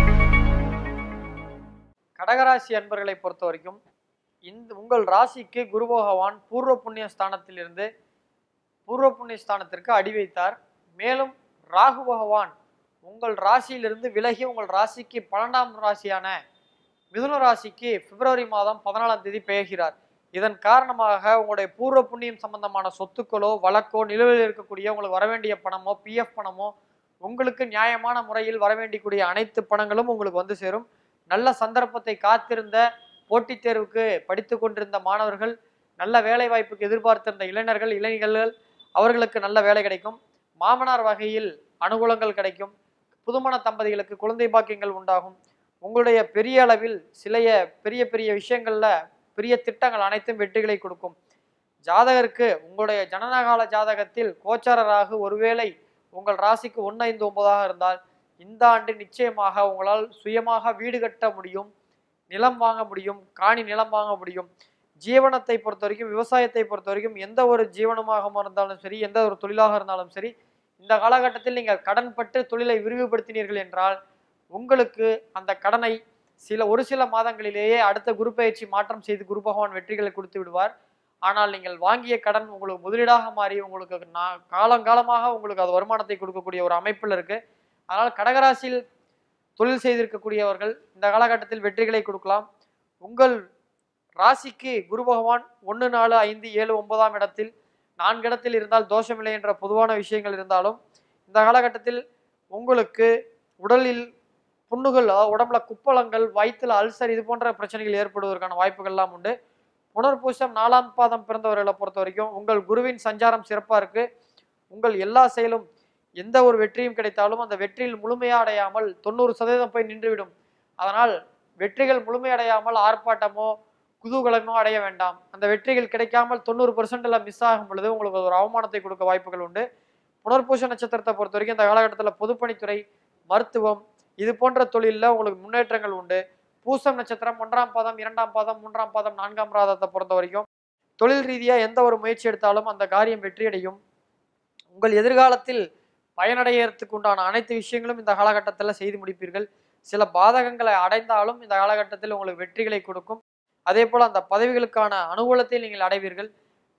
கடகராசி அன்பர்களை பொறுத்த வரைக்கும் இந்த உங்கள் ராசிக்கு குரு பகவான் பூர்வ புண்ணிய ஸ்தானத்திலிருந்து பூர்வ புண்ணிய ஸ்தானத்திற்கு அடி வைத்தார் மேலும் ராகு பகவான் உங்கள் ராசியிலிருந்து விலகி உங்கள் ராசிக்கு பன்னெண்டாம் ராசியான மிதுன ராசிக்கு பிப்ரவரி மாதம் பதினாலாம் தேதி பெயர்கிறார் இதன் காரணமாக உங்களுடைய பூர்வ புண்ணியம் சம்பந்தமான சொத்துக்களோ வழக்கோ நிலுவையில் இருக்கக்கூடிய உங்களுக்கு வரவேண்டிய பணமோ பிஎஃப் பணமோ உங்களுக்கு நியாயமான முறையில் வரவேண்டிக்கூடிய அனைத்து பணங்களும் உங்களுக்கு வந்து சேரும் நல்ல சந்தர்ப்பத்தை காத்திருந்த போட்டித் தேர்வுக்கு படித்து கொண்டிருந்த மாணவர்கள் நல்ல வேலை வாய்ப்புக்கு எதிர்பார்த்திருந்த இளைஞர்கள் இளைஞர்கள் அவர்களுக்கு நல்ல வேலை கிடைக்கும் மாமனார் வகையில் அனுகூலங்கள் கிடைக்கும் புதுமண தம்பதிகளுக்கு குழந்தை பாக்கியங்கள் உண்டாகும் உங்களுடைய பெரிய அளவில் சிலைய பெரிய பெரிய விஷயங்கள்ல பெரிய திட்டங்கள் அனைத்தும் வெற்றிகளை கொடுக்கும் ஜாதகருக்கு உங்களுடைய ஜனனகால ஜாதகத்தில் கோச்சாரராக ஒருவேளை உங்கள் ராசிக்கு ஒன்று ஐந்து ஒன்பதாக இருந்தால் இந்த ஆண்டு நிச்சயமாக உங்களால் சுயமாக வீடு கட்ட முடியும் நிலம் வாங்க முடியும் காணி நிலம் வாங்க முடியும் ஜீவனத்தை பொறுத்த வரைக்கும் விவசாயத்தை பொறுத்த வரைக்கும் எந்த ஒரு ஜீவனமாக இருந்தாலும் சரி எந்த ஒரு தொழிலாக இருந்தாலும் சரி இந்த காலகட்டத்தில் நீங்கள் கடன்பட்டு தொழிலை விரிவுபடுத்தினீர்கள் என்றால் உங்களுக்கு அந்த கடனை சில ஒரு சில மாதங்களிலேயே அடுத்த குரு பயிற்சி மாற்றம் செய்து குரு பகவான் வெற்றிகளை கொடுத்து விடுவார் ஆனால் நீங்கள் வாங்கிய கடன் உங்களுக்கு முதலீடாக மாறி உங்களுக்கு நா- காலங்காலமாக உங்களுக்கு அது வருமானத்தை கொடுக்கக்கூடிய ஒரு அமைப்பில் இருக்கு அதனால் கடகராசியில் தொழில் செய்திருக்கக்கூடியவர்கள் இந்த காலகட்டத்தில் வெற்றிகளை கொடுக்கலாம் உங்கள் ராசிக்கு குரு பகவான் ஒன்று நாலு ஐந்து ஏழு ஒன்பதாம் இடத்தில் நான்கு இடத்தில் இருந்தால் தோஷமில்லை என்ற பொதுவான விஷயங்கள் இருந்தாலும் இந்த காலகட்டத்தில் உங்களுக்கு உடலில் புண்ணுகள் அதாவது உடம்புல குப்பளங்கள் வயிற்றுல அல்சர் இது போன்ற பிரச்சனைகள் ஏற்படுவதற்கான வாய்ப்புகள்லாம் உண்டு புனர்பூசம் நாலாம் பாதம் பிறந்தவர்களை பொறுத்த வரைக்கும் உங்கள் குருவின் சஞ்சாரம் சிறப்பாக இருக்கு உங்கள் எல்லா செயலும் எந்த ஒரு வெற்றியும் கிடைத்தாலும் அந்த வெற்றியில் முழுமையா அடையாமல் தொண்ணூறு சதவீதம் போய் நின்றுவிடும் அதனால் வெற்றிகள் முழுமையடையாமல் ஆர்ப்பாட்டமோ குதூகலமோ அடைய வேண்டாம் அந்த வெற்றிகள் கிடைக்காமல் தொண்ணூறு பர்சன்ட்ல மிஸ் ஆகும் பொழுது உங்களுக்கு ஒரு அவமானத்தை கொடுக்க வாய்ப்புகள் உண்டு புனர்பூச நட்சத்திரத்தை பொறுத்த வரைக்கும் இந்த காலகட்டத்தில் பொதுப்பணித்துறை மருத்துவம் இது போன்ற தொழிலில் உங்களுக்கு முன்னேற்றங்கள் உண்டு பூசம் நட்சத்திரம் ஒன்றாம் பாதம் இரண்டாம் பாதம் மூன்றாம் பாதம் நான்காம் பாதத்தை பொறுத்த வரைக்கும் தொழில் ரீதியாக எந்த ஒரு முயற்சி எடுத்தாலும் அந்த காரியம் வெற்றியடையும் உங்கள் எதிர்காலத்தில் பயனடைகிறதுக்கு உண்டான அனைத்து விஷயங்களும் இந்த காலகட்டத்தில் செய்து முடிப்பீர்கள் சில பாதகங்களை அடைந்தாலும் இந்த காலகட்டத்தில் உங்களுக்கு வெற்றிகளை கொடுக்கும் அதே போல் அந்த பதவிகளுக்கான அனுகூலத்தை நீங்கள் அடைவீர்கள்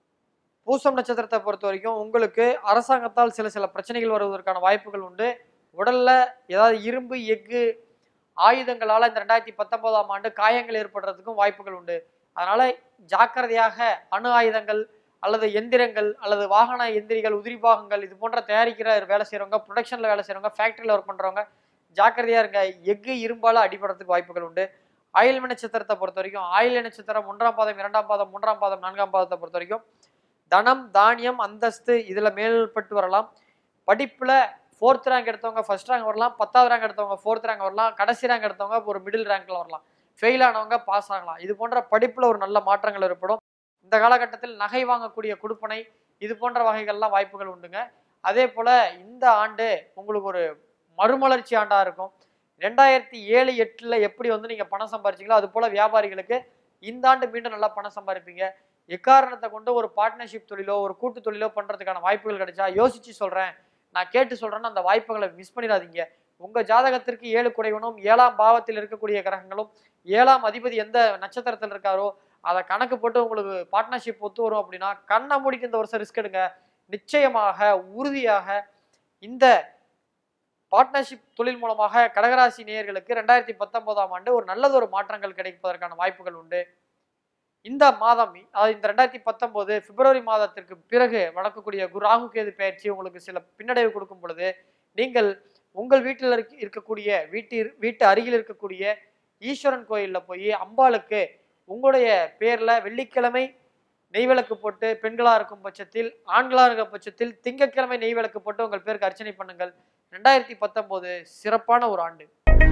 பூசம் நட்சத்திரத்தை பொறுத்த வரைக்கும் உங்களுக்கு அரசாங்கத்தால் சில சில பிரச்சனைகள் வருவதற்கான வாய்ப்புகள் உண்டு உடல்ல ஏதாவது இரும்பு எஃகு ஆயுதங்களால் இந்த ரெண்டாயிரத்தி பத்தொன்பதாம் ஆண்டு காயங்கள் ஏற்படுறதுக்கும் வாய்ப்புகள் உண்டு அதனால ஜாக்கிரதையாக அணு ஆயுதங்கள் அல்லது எந்திரங்கள் அல்லது வாகன எந்திரிகள் உதிரி பாகங்கள் இது போன்ற தயாரிக்கிற வேலை செய்கிறவங்க ப்ரொடக்ஷனில் வேலை செய்கிறவங்க ஃபேக்ட்ரியில் ஒர்க் பண்ணுறவங்க ஜாக்கிரதையாக இருங்க எஃகு இரும்பால் அடிபடுறதுக்கு வாய்ப்புகள் உண்டு ஆயில் நட்சத்திரத்தை பொறுத்த வரைக்கும் ஆயில் நட்சத்திரம் ஒன்றாம் பாதம் இரண்டாம் பாதம் மூன்றாம் பாதம் நான்காம் பாதத்தை பொறுத்த வரைக்கும் தனம் தானியம் அந்தஸ்து இதில் மேல்பட்டு வரலாம் படிப்பில் ஃபோர்த் ரேங்க் எடுத்தவங்க ஃபர்ஸ்ட் ரேங்க் வரலாம் பத்தாவது ரேங்க் எடுத்தவங்க ஃபோர்த் ரேங்க் வரலாம் கடைசி ரேங்க் எடுத்தவங்க ஒரு மிடில் ரேங்க்ல வரலாம் ஃபெயில் ஆனவங்க பாஸ் ஆகலாம் இது போன்ற படிப்பில் ஒரு நல்ல மாற்றங்கள் ஏற்படும் இந்த காலகட்டத்தில் நகை வாங்கக்கூடிய கொடுப்பனை இது போன்ற வகைகள்லாம் வாய்ப்புகள் உண்டுங்க அதே போல் இந்த ஆண்டு உங்களுக்கு ஒரு மறுமலர்ச்சி ஆண்டாக இருக்கும் ரெண்டாயிரத்தி ஏழு எட்டில் எப்படி வந்து நீங்கள் பணம் சம்பாரிச்சீங்களோ அது போல் வியாபாரிகளுக்கு இந்த ஆண்டு மீண்டும் நல்லா பணம் சம்பாதிப்பீங்க எக்காரணத்தை கொண்டு ஒரு பார்ட்னர்ஷிப் தொழிலோ ஒரு கூட்டு தொழிலோ பண்ணுறதுக்கான வாய்ப்புகள் கிடைச்சா யோசிச்சு சொல்கிறேன் நான் கேட்டு சொல்கிறேன்னு அந்த வாய்ப்புகளை மிஸ் பண்ணிடாதீங்க உங்கள் ஜாதகத்திற்கு ஏழு குடைவனும் ஏழாம் பாவத்தில் இருக்கக்கூடிய கிரகங்களும் ஏழாம் அதிபதி எந்த நட்சத்திரத்தில் இருக்காரோ அதை கணக்கு போட்டு உங்களுக்கு பார்ட்னர்ஷிப் ஒத்து வரும் அப்படின்னா கண்ணை மூடிட்டு இந்த வருஷம் ரிஸ்க் எடுங்க நிச்சயமாக உறுதியாக இந்த பார்ட்னர்ஷிப் தொழில் மூலமாக கடகராசி நேயர்களுக்கு ரெண்டாயிரத்தி பத்தொன்பதாம் ஆண்டு ஒரு நல்லதொரு மாற்றங்கள் கிடைப்பதற்கான வாய்ப்புகள் உண்டு இந்த மாதம் அதாவது இந்த ரெண்டாயிரத்தி பத்தொன்பது பிப்ரவரி மாதத்திற்கு பிறகு வளர்க்கக்கூடிய குரு ராகு கேது பயிற்சி உங்களுக்கு சில பின்னடைவு கொடுக்கும் பொழுது நீங்கள் உங்கள் வீட்டில் இருக்க இருக்கக்கூடிய வீட்டில் வீட்டு அருகில் இருக்கக்கூடிய ஈஸ்வரன் கோயிலில் போய் அம்பாளுக்கு உங்களுடைய பேரில் வெள்ளிக்கிழமை நெய் விளக்கு போட்டு பெண்களா இருக்கும் பட்சத்தில் ஆண்களா இருக்கும் பட்சத்தில் திங்கட்கிழமை நெய் விளக்கு போட்டு உங்கள் பேருக்கு அர்ச்சனை பண்ணுங்கள் ரெண்டாயிரத்தி பத்தொன்பது சிறப்பான ஒரு ஆண்டு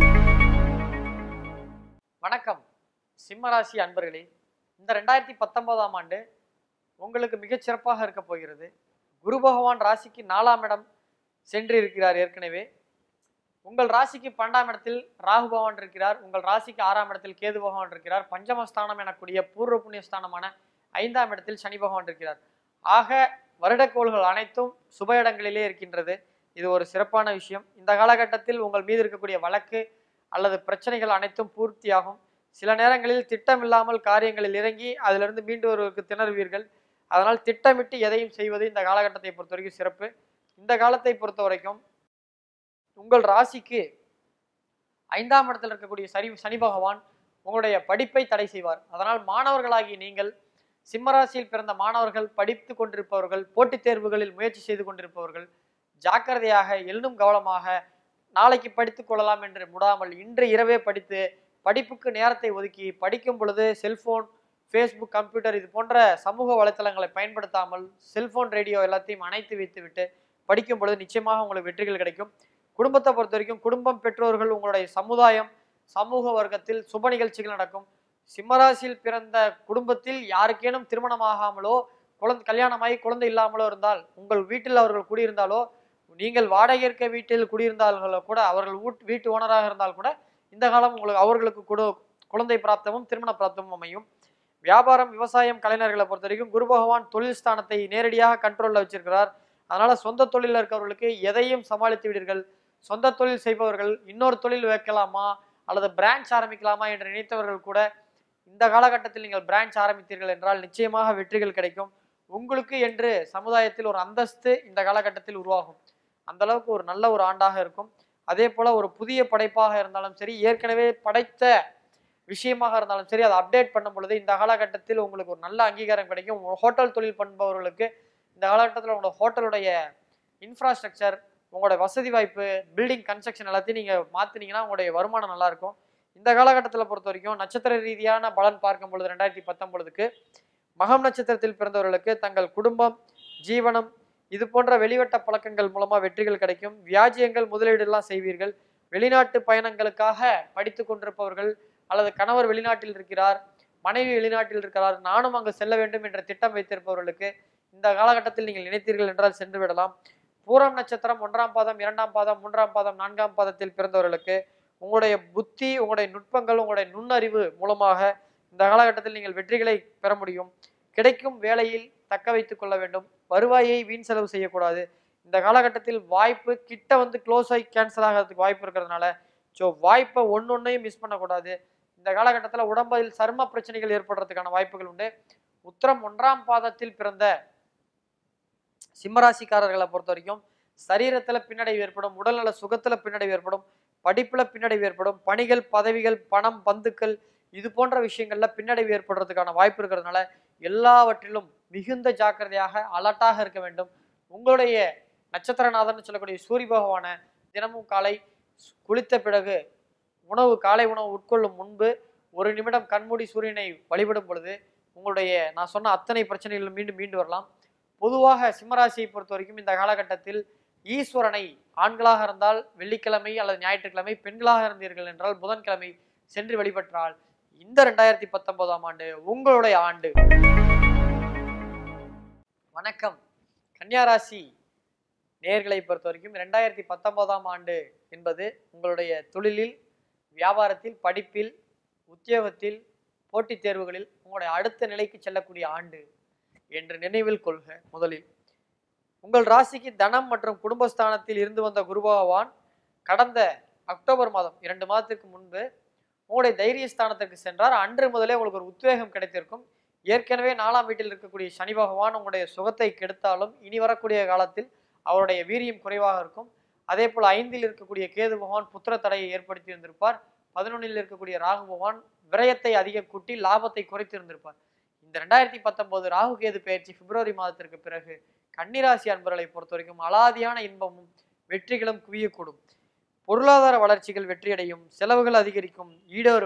வணக்கம் சிம்மராசி அன்பர்களே இந்த ரெண்டாயிரத்தி பத்தொன்பதாம் ஆண்டு உங்களுக்கு மிகச் சிறப்பாக இருக்க போகிறது குரு பகவான் ராசிக்கு நாலாம் இடம் சென்று இருக்கிறார் ஏற்கனவே உங்கள் ராசிக்கு பன்னெண்டாம் இடத்தில் ராகு பகவான் இருக்கிறார் உங்கள் ராசிக்கு ஆறாம் இடத்தில் கேது பகவான் இருக்கிறார் பஞ்சமஸ்தானம் எனக்கூடிய பூர்வ புண்ணிய ஸ்தானமான ஐந்தாம் இடத்தில் சனி பகவான் இருக்கிறார் ஆக வருடக்கோள்கள் அனைத்தும் சுப இடங்களிலே இருக்கின்றது இது ஒரு சிறப்பான விஷயம் இந்த காலகட்டத்தில் உங்கள் மீது இருக்கக்கூடிய வழக்கு அல்லது பிரச்சனைகள் அனைத்தும் பூர்த்தியாகும் சில நேரங்களில் திட்டமில்லாமல் காரியங்களில் இறங்கி அதிலிருந்து மீண்டு வருவதற்கு திணறுவீர்கள் அதனால் திட்டமிட்டு எதையும் செய்வது இந்த காலகட்டத்தை பொறுத்த வரைக்கும் சிறப்பு இந்த காலத்தை பொறுத்த வரைக்கும் உங்கள் ராசிக்கு ஐந்தாம் இடத்தில் இருக்கக்கூடிய சனி சனி பகவான் உங்களுடைய படிப்பை தடை செய்வார் அதனால் மாணவர்களாகிய நீங்கள் சிம்மராசியில் பிறந்த மாணவர்கள் படித்து கொண்டிருப்பவர்கள் போட்டித் தேர்வுகளில் முயற்சி செய்து கொண்டிருப்பவர்கள் ஜாக்கிரதையாக எல்லும் கவனமாக நாளைக்கு படித்துக் கொள்ளலாம் என்று முடாமல் இன்று இரவே படித்து படிப்புக்கு நேரத்தை ஒதுக்கி படிக்கும் பொழுது செல்போன் ஃபேஸ்புக் கம்ப்யூட்டர் இது போன்ற சமூக வலைத்தளங்களை பயன்படுத்தாமல் செல்போன் ரேடியோ எல்லாத்தையும் அணைத்து வைத்துவிட்டு படிக்கும் பொழுது நிச்சயமாக உங்களுக்கு வெற்றிகள் கிடைக்கும் குடும்பத்தை பொறுத்த வரைக்கும் குடும்பம் பெற்றோர்கள் உங்களுடைய சமுதாயம் சமூக வர்க்கத்தில் சுப நிகழ்ச்சிகள் நடக்கும் சிம்மராசியில் பிறந்த குடும்பத்தில் யாருக்கேனும் திருமணமாகாமலோ குழந்தை கல்யாணமாகி குழந்தை இல்லாமலோ இருந்தால் உங்கள் வீட்டில் அவர்கள் குடியிருந்தாலோ நீங்கள் வாடகை இருக்க வீட்டில் குடியிருந்தார்களோ கூட அவர்கள் வீட் வீட்டு ஓனராக இருந்தால் கூட இந்த காலம் உங்களுக்கு அவர்களுக்கு கொடு குழந்தை பிராப்தமும் திருமண பிராப்தமும் அமையும் வியாபாரம் விவசாயம் கலைஞர்களை பொறுத்த வரைக்கும் குரு பகவான் தொழில் ஸ்தானத்தை நேரடியாக கண்ட்ரோல்ல வச்சிருக்கிறார் அதனால சொந்த தொழிலில் இருக்கிறவர்களுக்கு எதையும் சமாளித்து விடுவீர்கள் சொந்த தொழில் செய்பவர்கள் இன்னொரு தொழில் வைக்கலாமா அல்லது பிரான்ச் ஆரம்பிக்கலாமா என்று நினைத்தவர்கள் கூட இந்த காலகட்டத்தில் நீங்கள் பிரான்ச் ஆரம்பித்தீர்கள் என்றால் நிச்சயமாக வெற்றிகள் கிடைக்கும் உங்களுக்கு என்று சமுதாயத்தில் ஒரு அந்தஸ்து இந்த காலகட்டத்தில் உருவாகும் அந்த அளவுக்கு ஒரு நல்ல ஒரு ஆண்டாக இருக்கும் அதே போல ஒரு புதிய படைப்பாக இருந்தாலும் சரி ஏற்கனவே படைத்த விஷயமாக இருந்தாலும் சரி அதை அப்டேட் பண்ணும் பொழுது இந்த காலகட்டத்தில் உங்களுக்கு ஒரு நல்ல அங்கீகாரம் கிடைக்கும் ஒரு ஹோட்டல் தொழில் பண்ணுபவர்களுக்கு இந்த காலகட்டத்தில் உங்களோட ஹோட்டலுடைய இன்ஃப்ராஸ்ட்ரக்சர் உங்களோட வசதி வாய்ப்பு பில்டிங் கன்ஸ்ட்ரக்ஷன் எல்லாத்தையும் நீங்கள் மாற்றினீங்கன்னா உங்களுடைய வருமானம் நல்லா இருக்கும் இந்த காலகட்டத்தில் பொறுத்த வரைக்கும் நட்சத்திர ரீதியான பலன் பார்க்கும் பொழுது ரெண்டாயிரத்தி பத்தொன்பதுக்கு மகம் நட்சத்திரத்தில் பிறந்தவர்களுக்கு தங்கள் குடும்பம் ஜீவனம் இது போன்ற வெளிவட்ட பழக்கங்கள் மூலமா வெற்றிகள் கிடைக்கும் வியாஜியங்கள் முதலீடுலாம் செய்வீர்கள் வெளிநாட்டு பயணங்களுக்காக படித்து கொண்டிருப்பவர்கள் அல்லது கணவர் வெளிநாட்டில் இருக்கிறார் மனைவி வெளிநாட்டில் இருக்கிறார் நானும் அங்கு செல்ல வேண்டும் என்ற திட்டம் வைத்திருப்பவர்களுக்கு இந்த காலகட்டத்தில் நீங்கள் நினைத்தீர்கள் என்றால் சென்று விடலாம் பூரம் நட்சத்திரம் ஒன்றாம் பாதம் இரண்டாம் பாதம் மூன்றாம் பாதம் நான்காம் பாதத்தில் பிறந்தவர்களுக்கு உங்களுடைய புத்தி உங்களுடைய நுட்பங்கள் உங்களுடைய நுண்ணறிவு மூலமாக இந்த காலகட்டத்தில் நீங்கள் வெற்றிகளை பெற முடியும் கிடைக்கும் வேலையில் தக்க வைத்துக் கொள்ள வேண்டும் வருவாயை வீண் செலவு செய்யக்கூடாது இந்த காலகட்டத்தில் வாய்ப்பு கிட்ட வந்து க்ளோஸ் ஆகி கேன்சல் ஆகிறதுக்கு வாய்ப்பு இருக்கிறதுனால ஸோ வாய்ப்பை ஒன்னொன்னையும் மிஸ் பண்ணக்கூடாது இந்த காலகட்டத்தில் உடம்பில் சர்ம பிரச்சனைகள் ஏற்படுறதுக்கான வாய்ப்புகள் உண்டு உத்தரம் ஒன்றாம் பாதத்தில் பிறந்த சிம்மராசிக்காரர்களை பொறுத்த வரைக்கும் சரீரத்துல பின்னடைவு ஏற்படும் உடல்நல சுகத்துல பின்னடைவு ஏற்படும் படிப்புல பின்னடைவு ஏற்படும் பணிகள் பதவிகள் பணம் பந்துக்கள் இது போன்ற விஷயங்கள்ல பின்னடைவு ஏற்படுறதுக்கான வாய்ப்பு இருக்கிறதுனால எல்லாவற்றிலும் மிகுந்த ஜாக்கிரதையாக அலர்ட்டாக இருக்க வேண்டும் உங்களுடைய நட்சத்திரநாதன் சொல்லக்கூடிய சூரிய பகவானை தினமும் காலை குளித்த பிறகு உணவு காலை உணவு உட்கொள்ளும் முன்பு ஒரு நிமிடம் கண்மூடி சூரியனை வழிபடும் பொழுது உங்களுடைய நான் சொன்ன அத்தனை பிரச்சனைகளும் மீண்டும் மீண்டு வரலாம் பொதுவாக சிம்மராசியை பொறுத்த வரைக்கும் இந்த காலகட்டத்தில் ஈஸ்வரனை ஆண்களாக இருந்தால் வெள்ளிக்கிழமை அல்லது ஞாயிற்றுக்கிழமை பெண்களாக இருந்தீர்கள் என்றால் புதன்கிழமை சென்று வழிபற்றால் இந்த ரெண்டாயிரத்தி பத்தொன்பதாம் ஆண்டு உங்களுடைய ஆண்டு வணக்கம் கன்னியாராசி நேர்களை பொறுத்த வரைக்கும் ரெண்டாயிரத்தி பத்தொன்பதாம் ஆண்டு என்பது உங்களுடைய தொழிலில் வியாபாரத்தில் படிப்பில் உத்தியோகத்தில் போட்டித் தேர்வுகளில் உங்களுடைய அடுத்த நிலைக்கு செல்லக்கூடிய ஆண்டு என்று நினைவில் கொள்க முதலில் உங்கள் ராசிக்கு தனம் மற்றும் குடும்பஸ்தானத்தில் இருந்து வந்த குரு பகவான் கடந்த அக்டோபர் மாதம் இரண்டு மாதத்துக்கு முன்பு உங்களுடைய தைரிய ஸ்தானத்திற்கு சென்றார் அன்று முதலே உங்களுக்கு ஒரு உத்வேகம் கிடைத்திருக்கும் ஏற்கனவே நாலாம் வீட்டில் இருக்கக்கூடிய சனி பகவான் உங்களுடைய சுகத்தை கெடுத்தாலும் இனி வரக்கூடிய காலத்தில் அவருடைய வீரியம் குறைவாக இருக்கும் அதே போல் ஐந்தில் இருக்கக்கூடிய கேது பகவான் புத்திர தடையை ஏற்படுத்தி இருந்திருப்பார் பதினொன்னில் இருக்கக்கூடிய ராகு பகவான் விரயத்தை அதிக கூட்டி லாபத்தை குறைத்து இருந்திருப்பார் இந்த ரெண்டாயிரத்தி பத்தொன்பது ராகு கேது பயிற்சி பிப்ரவரி மாதத்திற்கு பிறகு கன்னிராசி அன்பர்களை பொறுத்த வரைக்கும் அலாதியான இன்பமும் வெற்றிகளும் குவியக்கூடும் பொருளாதார வளர்ச்சிகள் வெற்றியடையும் செலவுகள் அதிகரிக்கும் ஈடேறும்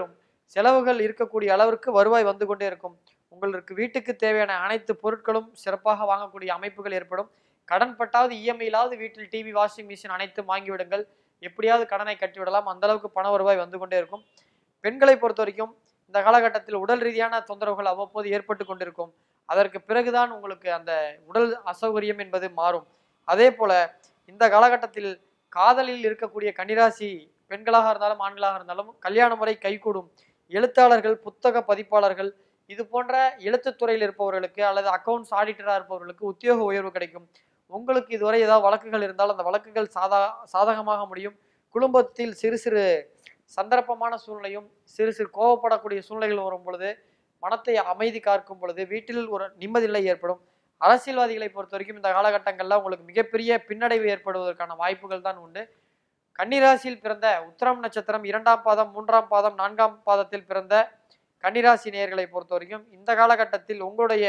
செலவுகள் இருக்கக்கூடிய அளவிற்கு வருவாய் வந்து கொண்டே இருக்கும் உங்களுக்கு வீட்டுக்கு தேவையான அனைத்து பொருட்களும் சிறப்பாக வாங்கக்கூடிய அமைப்புகள் ஏற்படும் கடன் பட்டாவது இஎம்ஐலாவது வீட்டில் டிவி வாஷிங் மிஷின் அனைத்தும் வாங்கிவிடுங்கள் எப்படியாவது கடனை கட்டிவிடலாம் அந்த அளவுக்கு பண வருவாய் வந்து கொண்டே இருக்கும் பெண்களை பொறுத்த வரைக்கும் இந்த காலகட்டத்தில் உடல் ரீதியான தொந்தரவுகள் அவ்வப்போது ஏற்பட்டு கொண்டிருக்கும் அதற்கு பிறகுதான் உங்களுக்கு அந்த உடல் அசௌகரியம் என்பது மாறும் அதே போல இந்த காலகட்டத்தில் காதலில் இருக்கக்கூடிய கன்னிராசி பெண்களாக இருந்தாலும் ஆண்களாக இருந்தாலும் கல்யாண முறை கைகூடும் எழுத்தாளர்கள் புத்தக பதிப்பாளர்கள் இது போன்ற எழுத்துத் துறையில் இருப்பவர்களுக்கு அல்லது அக்கவுண்ட்ஸ் ஆடிட்டராக இருப்பவர்களுக்கு உத்தியோக உயர்வு கிடைக்கும் உங்களுக்கு இதுவரை ஏதாவது வழக்குகள் இருந்தால் அந்த வழக்குகள் சாதா சாதகமாக முடியும் குடும்பத்தில் சிறு சிறு சந்தர்ப்பமான சூழ்நிலையும் சிறு சிறு கோவப்படக்கூடிய சூழ்நிலைகள் வரும் பொழுது மனத்தை அமைதி காக்கும் பொழுது வீட்டில் ஒரு நிம்மதியில்லை ஏற்படும் அரசியல்வாதிகளை பொறுத்த வரைக்கும் இந்த காலகட்டங்களில் உங்களுக்கு மிகப்பெரிய பின்னடைவு ஏற்படுவதற்கான வாய்ப்புகள் தான் உண்டு கன்னிராசியில் பிறந்த உத்திரம் நட்சத்திரம் இரண்டாம் பாதம் மூன்றாம் பாதம் நான்காம் பாதத்தில் பிறந்த கன்னிராசி நேயர்களை பொறுத்த வரைக்கும் இந்த காலகட்டத்தில் உங்களுடைய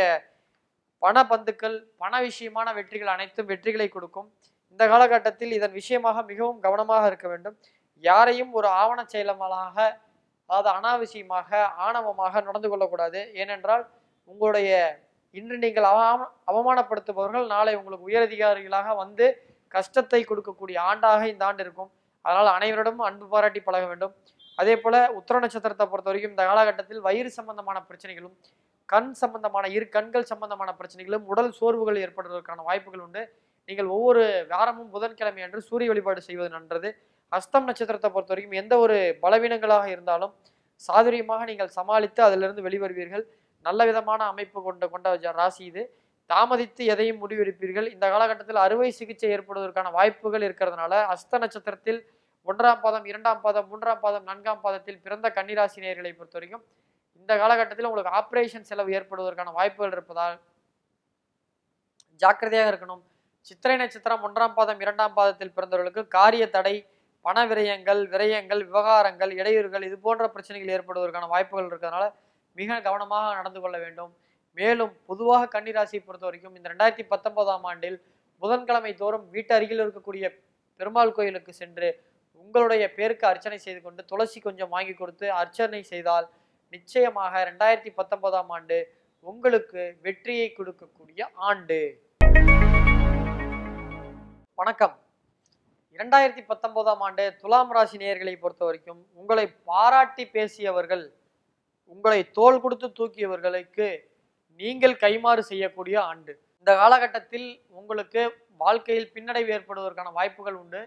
பண பந்துக்கள் பண விஷயமான வெற்றிகள் அனைத்தும் வெற்றிகளை கொடுக்கும் இந்த காலகட்டத்தில் இதன் விஷயமாக மிகவும் கவனமாக இருக்க வேண்டும் யாரையும் ஒரு ஆவணச் செயலமாக அதாவது அனாவசியமாக ஆணவமாக நடந்து கொள்ளக்கூடாது ஏனென்றால் உங்களுடைய இன்று நீங்கள் அவ அவமானப்படுத்துபவர்கள் நாளை உங்களுக்கு உயரதிகாரிகளாக வந்து கஷ்டத்தை கொடுக்கக்கூடிய ஆண்டாக இந்த ஆண்டு இருக்கும் அதனால் அனைவரிடமும் அன்பு பாராட்டி பழக வேண்டும் அதே போல உத்தர நட்சத்திரத்தை பொறுத்த வரைக்கும் இந்த காலகட்டத்தில் வயிறு சம்பந்தமான பிரச்சனைகளும் கண் சம்பந்தமான இரு கண்கள் சம்பந்தமான பிரச்சனைகளும் உடல் சோர்வுகள் ஏற்படுவதற்கான வாய்ப்புகள் உண்டு நீங்கள் ஒவ்வொரு வாரமும் புதன்கிழமை அன்று சூரிய வழிபாடு செய்வது நன்றது அஸ்தம் நட்சத்திரத்தை பொறுத்த வரைக்கும் எந்த ஒரு பலவீனங்களாக இருந்தாலும் சாதுரியமாக நீங்கள் சமாளித்து அதிலிருந்து வெளிவருவீர்கள் நல்ல விதமான அமைப்பு கொண்ட கொண்ட ஜ- ராசி இது தாமதித்து எதையும் முடிவெடுப்பீர்கள் இந்த காலகட்டத்தில் அறுவை சிகிச்சை ஏற்படுவதற்கான வாய்ப்புகள் இருக்கிறதுனால அஸ்த நட்சத்திரத்தில் ஒன்றாம் பாதம் இரண்டாம் பாதம் மூன்றாம் பாதம் நான்காம் பாதத்தில் பிறந்த கன்னிராசி நேயர்களை பொறுத்த வரைக்கும் இந்த காலகட்டத்தில் உங்களுக்கு ஆபரேஷன் செலவு ஏற்படுவதற்கான வாய்ப்புகள் இருப்பதால் ஜாக்கிரதையாக இருக்கணும் சித்திரை நட்சத்திரம் ஒன்றாம் பாதம் இரண்டாம் பாதத்தில் பிறந்தவர்களுக்கு காரிய தடை பண விரயங்கள் விரயங்கள் விவகாரங்கள் இடையூறுகள் இது போன்ற பிரச்சனைகள் ஏற்படுவதற்கான வாய்ப்புகள் இருக்கிறதுனால மிக கவனமாக நடந்து கொள்ள வேண்டும் மேலும் பொதுவாக கன்னிராசியை பொறுத்த வரைக்கும் இந்த ரெண்டாயிரத்தி பத்தொன்பதாம் ஆண்டில் புதன்கிழமை தோறும் வீட்டு அருகில் இருக்கக்கூடிய பெருமாள் கோயிலுக்கு சென்று உங்களுடைய பேருக்கு அர்ச்சனை செய்து கொண்டு துளசி கொஞ்சம் வாங்கி கொடுத்து அர்ச்சனை செய்தால் நிச்சயமாக ரெண்டாயிரத்தி பத்தொன்பதாம் ஆண்டு உங்களுக்கு வெற்றியை கொடுக்கக்கூடிய ஆண்டு வணக்கம் இரண்டாயிரத்தி பத்தொன்பதாம் ஆண்டு துலாம் ராசி நேயர்களை பொறுத்த வரைக்கும் உங்களை பாராட்டி பேசியவர்கள் உங்களை தோள் கொடுத்து தூக்கியவர்களுக்கு நீங்கள் கைமாறு செய்யக்கூடிய ஆண்டு இந்த காலகட்டத்தில் உங்களுக்கு வாழ்க்கையில் பின்னடைவு ஏற்படுவதற்கான வாய்ப்புகள் உண்டு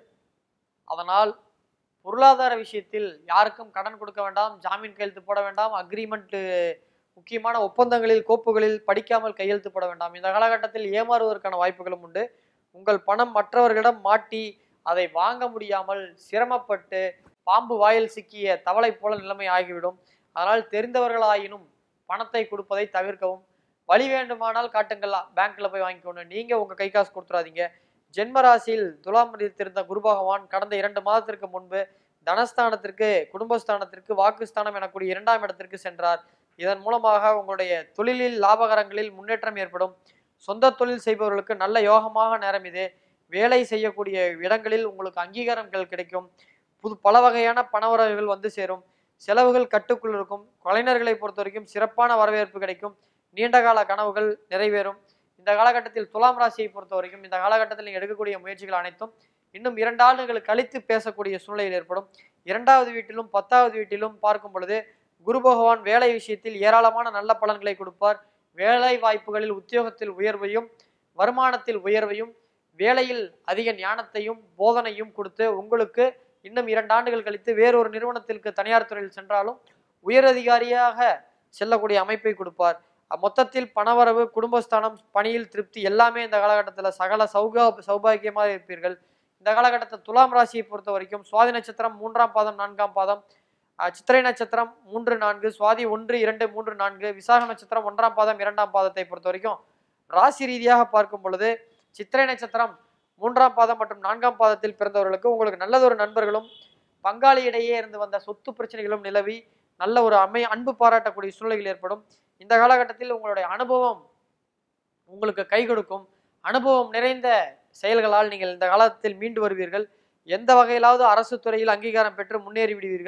அதனால் பொருளாதார விஷயத்தில் யாருக்கும் கடன் கொடுக்க வேண்டாம் ஜாமீன் கையெழுத்து போட வேண்டாம் அக்ரிமெண்ட் முக்கியமான ஒப்பந்தங்களில் கோப்புகளில் படிக்காமல் கையெழுத்து போட வேண்டாம் இந்த காலகட்டத்தில் ஏமாறுவதற்கான வாய்ப்புகளும் உண்டு உங்கள் பணம் மற்றவர்களிடம் மாட்டி அதை வாங்க முடியாமல் சிரமப்பட்டு பாம்பு வாயில் சிக்கிய தவளை போல நிலைமை ஆகிவிடும் அதனால் தெரிந்தவர்களாயினும் பணத்தை கொடுப்பதை தவிர்க்கவும் வழி வேண்டுமானால் காட்டுங்கள் பேங்க்ல போய் வாங்கிக்கணும் நீங்க உங்க கை காசு கொடுத்துறாதீங்க ஜென்ம ராசியில் துலாம் இருந்த குரு பகவான் கடந்த இரண்டு மாதத்திற்கு முன்பு தனஸ்தானத்திற்கு குடும்பஸ்தானத்திற்கு வாக்குஸ்தானம் எனக்கூடிய இரண்டாம் இடத்திற்கு சென்றார் இதன் மூலமாக உங்களுடைய தொழிலில் லாபகரங்களில் முன்னேற்றம் ஏற்படும் சொந்த தொழில் செய்பவர்களுக்கு நல்ல யோகமாக நேரம் இது வேலை செய்யக்கூடிய இடங்களில் உங்களுக்கு அங்கீகாரங்கள் கிடைக்கும் புது பல வகையான பணவரவுகள் வந்து சேரும் செலவுகள் கட்டுக்குள் இருக்கும் கலைஞர்களை பொறுத்த வரைக்கும் சிறப்பான வரவேற்பு கிடைக்கும் நீண்டகால கனவுகள் நிறைவேறும் இந்த காலகட்டத்தில் துலாம் ராசியை பொறுத்த வரைக்கும் இந்த காலகட்டத்தில் நீங்கள் எடுக்கக்கூடிய முயற்சிகள் அனைத்தும் இன்னும் இரண்டு ஆண்டுகள் கழித்து பேசக்கூடிய சூழ்நிலையில் ஏற்படும் இரண்டாவது வீட்டிலும் பத்தாவது வீட்டிலும் பார்க்கும் பொழுது குரு பகவான் வேலை விஷயத்தில் ஏராளமான நல்ல பலன்களை கொடுப்பார் வேலை வாய்ப்புகளில் உத்தியோகத்தில் உயர்வையும் வருமானத்தில் உயர்வையும் வேலையில் அதிக ஞானத்தையும் போதனையும் கொடுத்து உங்களுக்கு இன்னும் இரண்டு ஆண்டுகள் கழித்து வேறொரு நிறுவனத்திற்கு தனியார் துறையில் சென்றாலும் உயரதிகாரியாக செல்லக்கூடிய அமைப்பை கொடுப்பார் அஹ் மொத்தத்தில் பணவரவு குடும்பஸ்தானம் பணியில் திருப்தி எல்லாமே இந்த காலகட்டத்தில் சகல சௌகா சௌபாகியமாக இருப்பீர்கள் இந்த காலகட்டத்தை துலாம் ராசியை பொறுத்த வரைக்கும் சுவாதி நட்சத்திரம் மூன்றாம் பாதம் நான்காம் பாதம் அஹ் சித்திரை நட்சத்திரம் மூன்று நான்கு சுவாதி ஒன்று இரண்டு மூன்று நான்கு விசாக நட்சத்திரம் ஒன்றாம் பாதம் இரண்டாம் பாதத்தை பொறுத்த வரைக்கும் ராசி ரீதியாக பார்க்கும் பொழுது சித்திரை நட்சத்திரம் மூன்றாம் பாதம் மற்றும் நான்காம் பாதத்தில் பிறந்தவர்களுக்கு உங்களுக்கு நல்லதொரு நண்பர்களும் பங்காளியிடையே இருந்து வந்த சொத்து பிரச்சனைகளும் நிலவி நல்ல ஒரு அமை அன்பு பாராட்டக்கூடிய சூழ்நிலைகள் ஏற்படும் இந்த காலகட்டத்தில் உங்களுடைய அனுபவம் உங்களுக்கு கை கொடுக்கும் அனுபவம் நிறைந்த செயல்களால் நீங்கள் இந்த காலத்தில் மீண்டு வருவீர்கள் எந்த வகையிலாவது அரசு துறையில் அங்கீகாரம் பெற்று முன்னேறி விடுவீர்கள்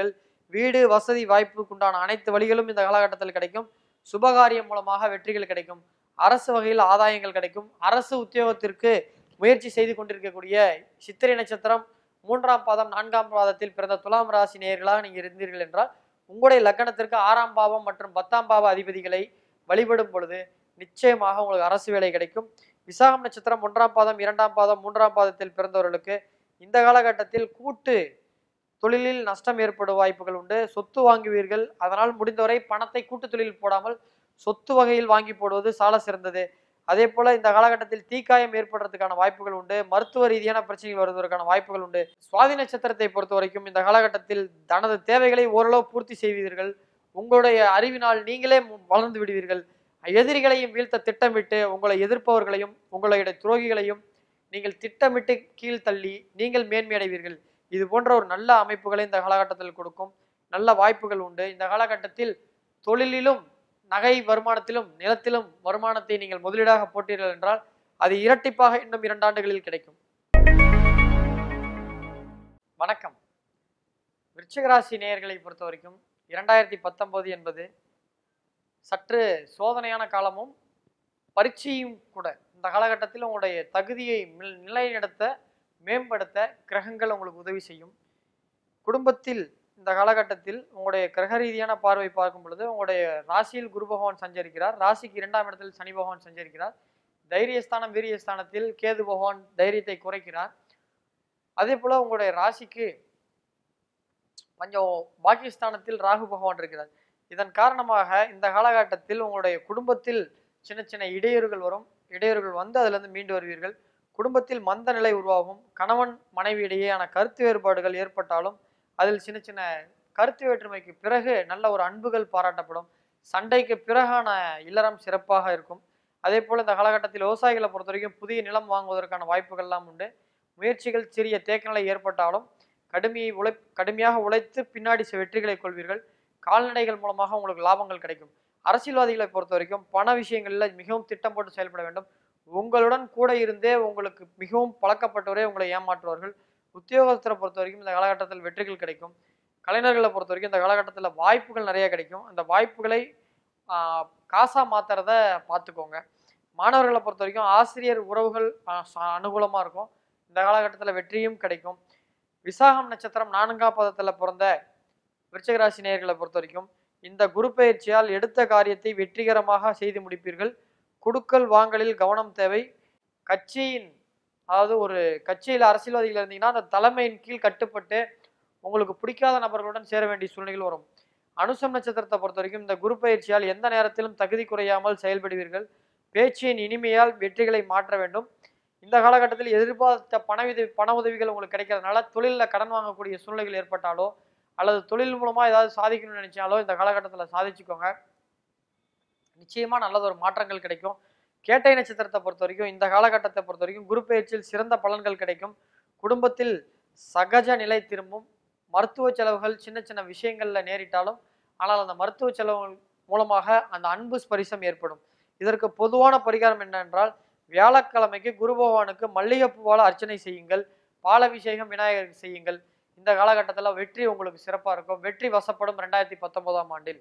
வீடு வசதி வாய்ப்புக்கு உண்டான அனைத்து வழிகளும் இந்த காலகட்டத்தில் கிடைக்கும் சுபகாரியம் மூலமாக வெற்றிகள் கிடைக்கும் அரசு வகையில் ஆதாயங்கள் கிடைக்கும் அரசு உத்தியோகத்திற்கு முயற்சி செய்து கொண்டிருக்கக்கூடிய சித்திரை நட்சத்திரம் மூன்றாம் பாதம் நான்காம் பாதத்தில் பிறந்த துலாம் ராசி நேயர்களாக நீங்கள் இருந்தீர்கள் என்றால் உங்களுடைய லக்கணத்திற்கு ஆறாம் பாவம் மற்றும் பத்தாம் பாவ அதிபதிகளை வழிபடும் பொழுது நிச்சயமாக உங்களுக்கு அரசு வேலை கிடைக்கும் விசாகம் நட்சத்திரம் ஒன்றாம் பாதம் இரண்டாம் பாதம் மூன்றாம் பாதத்தில் பிறந்தவர்களுக்கு இந்த காலகட்டத்தில் கூட்டு தொழிலில் நஷ்டம் ஏற்படும் வாய்ப்புகள் உண்டு சொத்து வாங்குவீர்கள் அதனால் முடிந்தவரை பணத்தை கூட்டு தொழில் போடாமல் சொத்து வகையில் வாங்கி போடுவது சால சிறந்தது அதே போல இந்த காலகட்டத்தில் தீக்காயம் ஏற்படுறதுக்கான வாய்ப்புகள் உண்டு மருத்துவ ரீதியான பிரச்சனைகள் வருவதற்கான வாய்ப்புகள் உண்டு சுவாதி நட்சத்திரத்தை பொறுத்த வரைக்கும் இந்த காலகட்டத்தில் தனது தேவைகளை ஓரளவு பூர்த்தி செய்வீர்கள் உங்களுடைய அறிவினால் நீங்களே மு- வளர்ந்து விடுவீர்கள் எதிரிகளையும் வீழ்த்த திட்டமிட்டு உங்களை எதிர்ப்பவர்களையும் உங்களுடைய துரோகிகளையும் நீங்கள் திட்டமிட்டு கீழ் தள்ளி நீங்கள் மேன்மையடைவீர்கள் இது போன்ற ஒரு நல்ல அமைப்புகளை இந்த காலகட்டத்தில் கொடுக்கும் நல்ல வாய்ப்புகள் உண்டு இந்த காலகட்டத்தில் தொழிலிலும் நகை வருமானத்திலும் நிலத்திலும் வருமானத்தை நீங்கள் முதலீடாக போட்டீர்கள் என்றால் அது இரட்டிப்பாக இன்னும் இரண்டாண்டுகளில் கிடைக்கும் வணக்கம் விருச்சிகராசி நேயர்களை பொறுத்த வரைக்கும் இரண்டாயிரத்தி பத்தொன்பது என்பது சற்று சோதனையான காலமும் பரீட்சையும் கூட இந்த காலகட்டத்தில் உங்களுடைய தகுதியை நில்- நிலைநிறுத்த மேம்படுத்த கிரகங்கள் உங்களுக்கு உதவி செய்யும் குடும்பத்தில் இந்த காலகட்டத்தில் உங்களுடைய கிரக ரீதியான பார்வை பார்க்கும் பொழுது உங்களுடைய ராசியில் குரு பகவான் சஞ்சரிக்கிறார் ராசிக்கு இரண்டாம் இடத்தில் சனி பகவான் சஞ்சரிக்கிறார் தைரியஸ்தானம் வீரியஸ்தானத்தில் கேது பகவான் தைரியத்தை குறைக்கிறார் அதே போல உங்களுடைய ராசிக்கு கொஞ்சம் பாக்கியஸ்தானத்தில் ராகு பகவான் இருக்கிறார் இதன் காரணமாக இந்த காலகட்டத்தில் உங்களுடைய குடும்பத்தில் சின்ன சின்ன இடையூறுகள் வரும் இடையூறுகள் வந்து அதிலிருந்து மீண்டு வருவீர்கள் குடும்பத்தில் மந்த நிலை உருவாகும் கணவன் மனைவி இடையேயான கருத்து வேறுபாடுகள் ஏற்பட்டாலும் அதில் சின்ன சின்ன கருத்து வேற்றுமைக்கு பிறகு நல்ல ஒரு அன்புகள் பாராட்டப்படும் சண்டைக்கு பிறகான இல்லறம் சிறப்பாக இருக்கும் அதே போல் இந்த காலகட்டத்தில் விவசாயிகளை பொறுத்த வரைக்கும் புதிய நிலம் வாங்குவதற்கான வாய்ப்புகள்லாம் உண்டு முயற்சிகள் சிறிய தேக்கநிலை ஏற்பட்டாலும் கடுமையை உழை கடுமையாக உழைத்து பின்னாடி சில வெற்றிகளை கொள்வீர்கள் கால்நடைகள் மூலமாக உங்களுக்கு லாபங்கள் கிடைக்கும் அரசியல்வாதிகளை பொறுத்த வரைக்கும் பண விஷயங்களில் மிகவும் திட்டம் போட்டு செயல்பட வேண்டும் உங்களுடன் கூட இருந்தே உங்களுக்கு மிகவும் பழக்கப்பட்டவரே உங்களை ஏமாற்றுவார்கள் உத்தியோகஸ்தரை பொறுத்த வரைக்கும் இந்த காலகட்டத்தில் வெற்றிகள் கிடைக்கும் கலைஞர்களை பொறுத்த வரைக்கும் இந்த காலகட்டத்தில் வாய்ப்புகள் நிறைய கிடைக்கும் அந்த வாய்ப்புகளை ஆஹ், காசா மாத்துறத பார்த்துக்கோங்க மாணவர்களை பொறுத்த வரைக்கும் ஆசிரியர் உறவுகள் அனுகூலமாக இருக்கும் இந்த காலகட்டத்தில் வெற்றியும் கிடைக்கும் விசாகம் நட்சத்திரம் நான்காம் பதத்தில் பிறந்த விருச்சிகராசி நேயர்களை பொறுத்த வரைக்கும் இந்த குரு பயிற்சியால் எடுத்த காரியத்தை வெற்றிகரமாக செய்து முடிப்பீர்கள் குடுக்கல் வாங்கலில் கவனம் தேவை கட்சியின் அதாவது ஒரு கட்சியில் அரசியல்வாதிகள் இருந்தீங்கன்னா அந்த தலைமையின் கீழ் கட்டுப்பட்டு உங்களுக்கு பிடிக்காத நபர்களுடன் சேர வேண்டிய சூழ்நிலைகள் வரும் அனுசம் நட்சத்திரத்தை பொறுத்த வரைக்கும் இந்த குரு பயிற்சியால் எந்த நேரத்திலும் தகுதி குறையாமல் செயல்படுவீர்கள் பேச்சின் இனிமையால் வெற்றிகளை மாற்ற வேண்டும் இந்த காலகட்டத்தில் எதிர்பார்த்த பண உதவி பண உதவிகள் உங்களுக்கு கிடைக்கிறதுனால தொழிலில் கடன் வாங்கக்கூடிய சூழ்நிலைகள் ஏற்பட்டாலோ அல்லது தொழில் மூலமாக ஏதாவது சாதிக்கணும்னு நினைச்சாலோ இந்த காலகட்டத்தில் சாதிச்சுக்கோங்க நிச்சயமாக நல்லதொரு மாற்றங்கள் கிடைக்கும் கேட்டை நட்சத்திரத்தை பொறுத்த வரைக்கும் இந்த காலகட்டத்தை பொறுத்த வரைக்கும் குரு பயிற்சியில் சிறந்த பலன்கள் கிடைக்கும் குடும்பத்தில் சகஜ நிலை திரும்பும் மருத்துவ செலவுகள் சின்ன சின்ன விஷயங்கள்ல நேரிட்டாலும் ஆனால் அந்த மருத்துவ செலவுகள் மூலமாக அந்த அன்பு ஸ்பரிசம் ஏற்படும் இதற்கு பொதுவான பரிகாரம் என்னவென்றால் வியாழக்கிழமைக்கு குரு பகவானுக்கு மல்லிகைப்பூவால் அர்ச்சனை செய்யுங்கள் பாலாபிஷேகம் விநாயகருக்கு செய்யுங்கள் இந்த காலகட்டத்தில் வெற்றி உங்களுக்கு சிறப்பாக இருக்கும் வெற்றி வசப்படும் ரெண்டாயிரத்தி பத்தொன்பதாம் ஆண்டில்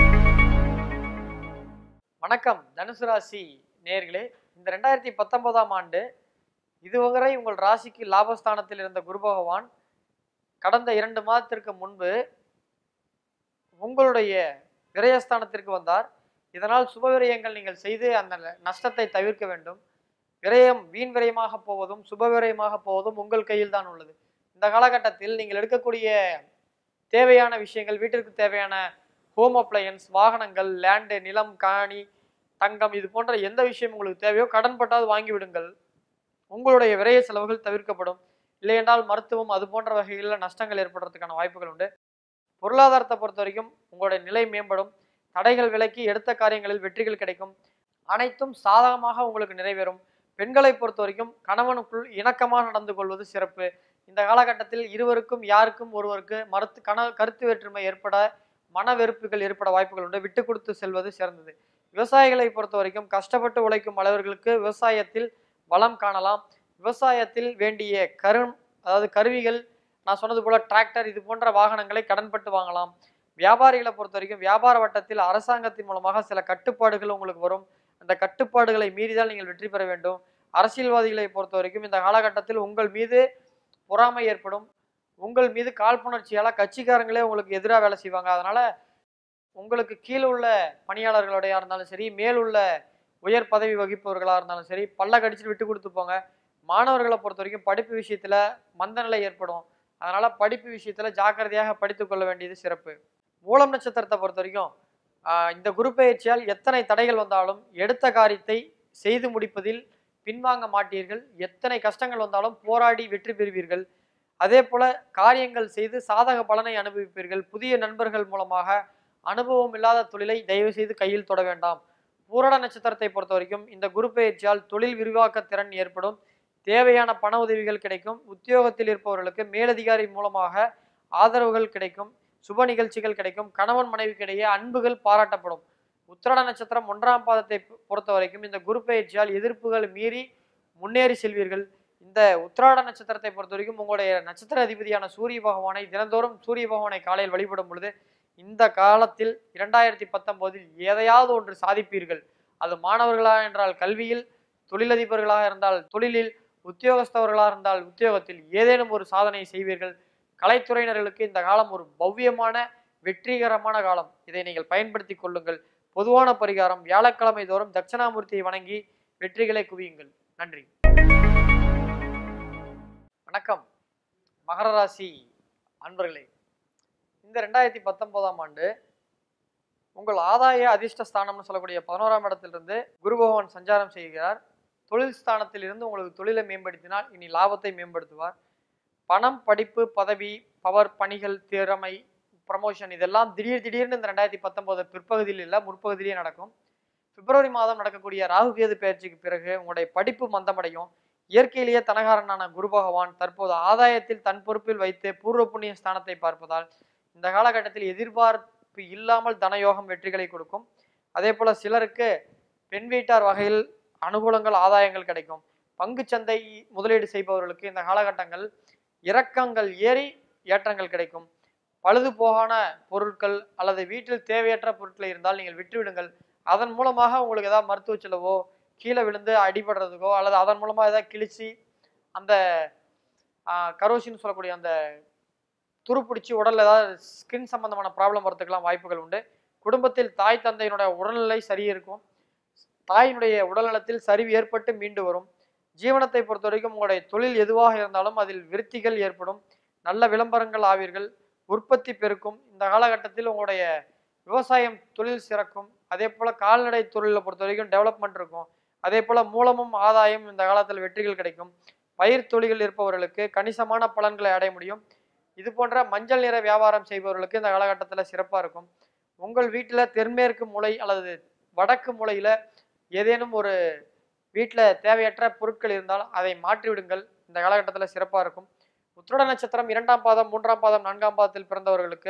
வணக்கம் தனுசு ராசி நேர்களே இந்த ரெண்டாயிரத்தி பத்தொன்பதாம் ஆண்டு இதுவரை உங்கள் ராசிக்கு லாபஸ்தானத்தில் இருந்த குரு பகவான் கடந்த இரண்டு மாதத்திற்கு முன்பு உங்களுடைய விரயஸ்தானத்திற்கு வந்தார் இதனால் சுப விரயங்கள் நீங்கள் செய்து அந்த நஷ்டத்தை தவிர்க்க வேண்டும் விரயம் வீண் விரயமாக போவதும் சுப விரயமாக போவதும் உங்கள் கையில் தான் உள்ளது இந்த காலகட்டத்தில் நீங்கள் எடுக்கக்கூடிய தேவையான விஷயங்கள் வீட்டிற்கு தேவையான ஹோம் அப்ளையன்ஸ் வாகனங்கள் லேண்டு நிலம் காணி தங்கம் இது போன்ற எந்த விஷயம் உங்களுக்கு தேவையோ கடன் பட்டாவது வாங்கி விடுங்கள் உங்களுடைய விரைய செலவுகள் தவிர்க்கப்படும் இல்லையென்றால் மருத்துவம் அது போன்ற வகைகளில் நஷ்டங்கள் ஏற்படுறதுக்கான வாய்ப்புகள் உண்டு பொருளாதாரத்தை பொறுத்த வரைக்கும் உங்களுடைய நிலை மேம்படும் தடைகள் விலக்கி எடுத்த காரியங்களில் வெற்றிகள் கிடைக்கும் அனைத்தும் சாதகமாக உங்களுக்கு நிறைவேறும் பெண்களை பொறுத்த வரைக்கும் கணவனுக்குள் இணக்கமாக நடந்து கொள்வது சிறப்பு இந்த காலகட்டத்தில் இருவருக்கும் யாருக்கும் ஒருவருக்கு மறுத்து கன கருத்து வேற்றுமை ஏற்பட மன வெறுப்புகள் ஏற்பட வாய்ப்புகள் உண்டு விட்டு கொடுத்து செல்வது சிறந்தது விவசாயிகளை பொறுத்த வரைக்கும் கஷ்டப்பட்டு உழைக்கும் அளவர்களுக்கு விவசாயத்தில் வளம் காணலாம் விவசாயத்தில் வேண்டிய கரும் அதாவது கருவிகள் நான் சொன்னது போல டிராக்டர் இது போன்ற வாகனங்களை கடன்பட்டு வாங்கலாம் வியாபாரிகளை பொறுத்த வரைக்கும் வியாபார வட்டத்தில் அரசாங்கத்தின் மூலமாக சில கட்டுப்பாடுகள் உங்களுக்கு வரும் அந்த கட்டுப்பாடுகளை மீறிதான் நீங்கள் வெற்றி பெற வேண்டும் அரசியல்வாதிகளை பொறுத்த வரைக்கும் இந்த காலகட்டத்தில் உங்கள் மீது பொறாமை ஏற்படும் உங்கள் மீது காழ்ப்புணர்ச்சியால கட்சிக்காரங்களே உங்களுக்கு எதிராக வேலை செய்வாங்க அதனால உங்களுக்கு கீழே உள்ள பணியாளர்களுடைய இருந்தாலும் சரி மேல் உள்ள உயர் பதவி வகிப்பவர்களாக இருந்தாலும் சரி பல்ல கடிச்சிட்டு விட்டு கொடுத்து போங்க மாணவர்களை பொறுத்த வரைக்கும் படிப்பு விஷயத்துல மந்தநிலை ஏற்படும் அதனால படிப்பு விஷயத்துல ஜாக்கிரதையாக படித்துக் கொள்ள வேண்டியது சிறப்பு மூலம் நட்சத்திரத்தை பொறுத்த வரைக்கும் ஆஹ் இந்த குரு பயிற்சியால் எத்தனை தடைகள் வந்தாலும் எடுத்த காரியத்தை செய்து முடிப்பதில் பின்வாங்க மாட்டீர்கள் எத்தனை கஷ்டங்கள் வந்தாலும் போராடி வெற்றி பெறுவீர்கள் அதே போல காரியங்கள் செய்து சாதக பலனை அனுபவிப்பீர்கள் புதிய நண்பர்கள் மூலமாக அனுபவம் இல்லாத தொழிலை தயவு செய்து கையில் தொட வேண்டாம் பூரட நட்சத்திரத்தை பொறுத்த வரைக்கும் இந்த குரு பயிற்சியால் தொழில் விரிவாக்க திறன் ஏற்படும் தேவையான பண உதவிகள் கிடைக்கும் உத்தியோகத்தில் இருப்பவர்களுக்கு மேலதிகாரி மூலமாக ஆதரவுகள் கிடைக்கும் சுப நிகழ்ச்சிகள் கிடைக்கும் கணவன் மனைவிக்கிடையே அன்புகள் பாராட்டப்படும் உத்திரட நட்சத்திரம் ஒன்றாம் பாதத்தை பொ- பொறுத்த வரைக்கும் இந்த குரு பயிற்சியால் எதிர்ப்புகள் மீறி முன்னேறி செல்வீர்கள் இந்த உத்திராட நட்சத்திரத்தை பொறுத்த வரைக்கும் உங்களுடைய நட்சத்திர அதிபதியான சூரிய பகவானை தினந்தோறும் சூரிய பகவானை காலையில் வழிபடும் பொழுது இந்த காலத்தில் இரண்டாயிரத்தி பத்தொன்பதில் எதையாவது ஒன்று சாதிப்பீர்கள் அது மாணவர்களாக என்றால் கல்வியில் தொழிலதிபர்களாக இருந்தால் தொழிலில் உத்தியோகஸ்தவர்களாக இருந்தால் உத்தியோகத்தில் ஏதேனும் ஒரு சாதனை செய்வீர்கள் கலைத்துறையினர்களுக்கு இந்த காலம் ஒரு பவ்யமான வெற்றிகரமான காலம் இதை நீங்கள் பயன்படுத்திக் கொள்ளுங்கள் பொதுவான பரிகாரம் வியாழக்கிழமை தோறும் தட்சிணாமூர்த்தியை வணங்கி வெற்றிகளை குவியுங்கள் நன்றி வணக்கம் மகர ராசி அன்பர்களே இந்த ரெண்டாயிரத்தி பத்தொன்பதாம் ஆண்டு உங்கள் ஆதாய அதிர்ஷ்ட ஸ்தானம்னு சொல்லக்கூடிய பதினோராம் இடத்திலிருந்து குரு பகவான் சஞ்சாரம் செய்கிறார் தொழில் ஸ்தானத்தில் இருந்து உங்களுக்கு தொழிலை மேம்படுத்தினால் இனி லாபத்தை மேம்படுத்துவார் பணம் படிப்பு பதவி பவர் பணிகள் திறமை ப்ரமோஷன் இதெல்லாம் திடீர் திடீர்னு இந்த ரெண்டாயிரத்தி பத்தொன்பது பிற்பகுதியில் இல்லை முற்பகுதியிலேயே நடக்கும் பிப்ரவரி மாதம் நடக்கக்கூடிய ராகு கேது பயிற்சிக்கு பிறகு உங்களுடைய படிப்பு மந்தமடையும் இயற்கையிலேயே தனகாரனான குரு பகவான் தற்போது ஆதாயத்தில் தன் பொறுப்பில் வைத்து பூர்வ புண்ணிய ஸ்தானத்தை பார்ப்பதால் இந்த காலகட்டத்தில் எதிர்பார்ப்பு இல்லாமல் தனயோகம் வெற்றிகளை கொடுக்கும் அதே போல சிலருக்கு பெண் வீட்டார் வகையில் அனுகூலங்கள் ஆதாயங்கள் கிடைக்கும் பங்குச்சந்தை முதலீடு செய்பவர்களுக்கு இந்த காலகட்டங்கள் இறக்கங்கள் ஏறி ஏற்றங்கள் கிடைக்கும் பழுது போகான பொருட்கள் அல்லது வீட்டில் தேவையற்ற பொருட்கள் இருந்தால் நீங்கள் விட்டுவிடுங்கள் அதன் மூலமாக உங்களுக்கு ஏதாவது மருத்துவ செலவோ கீழே விழுந்து அடிபடுறதுக்கோ அல்லது அதன் மூலமாக ஏதாவது கிழிச்சு அந்த கரோசின்னு சொல்லக்கூடிய அந்த துருப்பிடிச்சு உடல்ல ஏதாவது ஸ்கின் சம்பந்தமான ப்ராப்ளம் வரதுக்கெல்லாம் வாய்ப்புகள் உண்டு குடும்பத்தில் தாய் தந்தையினுடைய உடல்நிலை சரி இருக்கும் தாயினுடைய உடல்நலத்தில் சரிவு ஏற்பட்டு மீண்டு வரும் ஜீவனத்தை பொறுத்த வரைக்கும் உங்களுடைய தொழில் எதுவாக இருந்தாலும் அதில் விருத்திகள் ஏற்படும் நல்ல விளம்பரங்கள் ஆவீர்கள் உற்பத்தி பெருக்கும் இந்த காலகட்டத்தில் உங்களுடைய விவசாயம் தொழில் சிறக்கும் அதே போல கால்நடை தொழிலை பொறுத்த வரைக்கும் டெவலப்மெண்ட் இருக்கும் அதே போல மூலமும் ஆதாயம் இந்த காலத்தில் வெற்றிகள் கிடைக்கும் பயிர் தொழில்கள் இருப்பவர்களுக்கு கணிசமான பலன்களை அடைய முடியும் இது போன்ற மஞ்சள் நிற வியாபாரம் செய்பவர்களுக்கு இந்த காலகட்டத்தில் சிறப்பாக இருக்கும் உங்கள் வீட்டில் தென்மேற்கு மூலை அல்லது வடக்கு மூலையில் ஏதேனும் ஒரு வீட்டில் தேவையற்ற பொருட்கள் இருந்தால் அதை மாற்றி விடுங்கள் இந்த காலகட்டத்தில் சிறப்பாக இருக்கும் உத்திரட நட்சத்திரம் இரண்டாம் பாதம் மூன்றாம் பாதம் நான்காம் பாதத்தில் பிறந்தவர்களுக்கு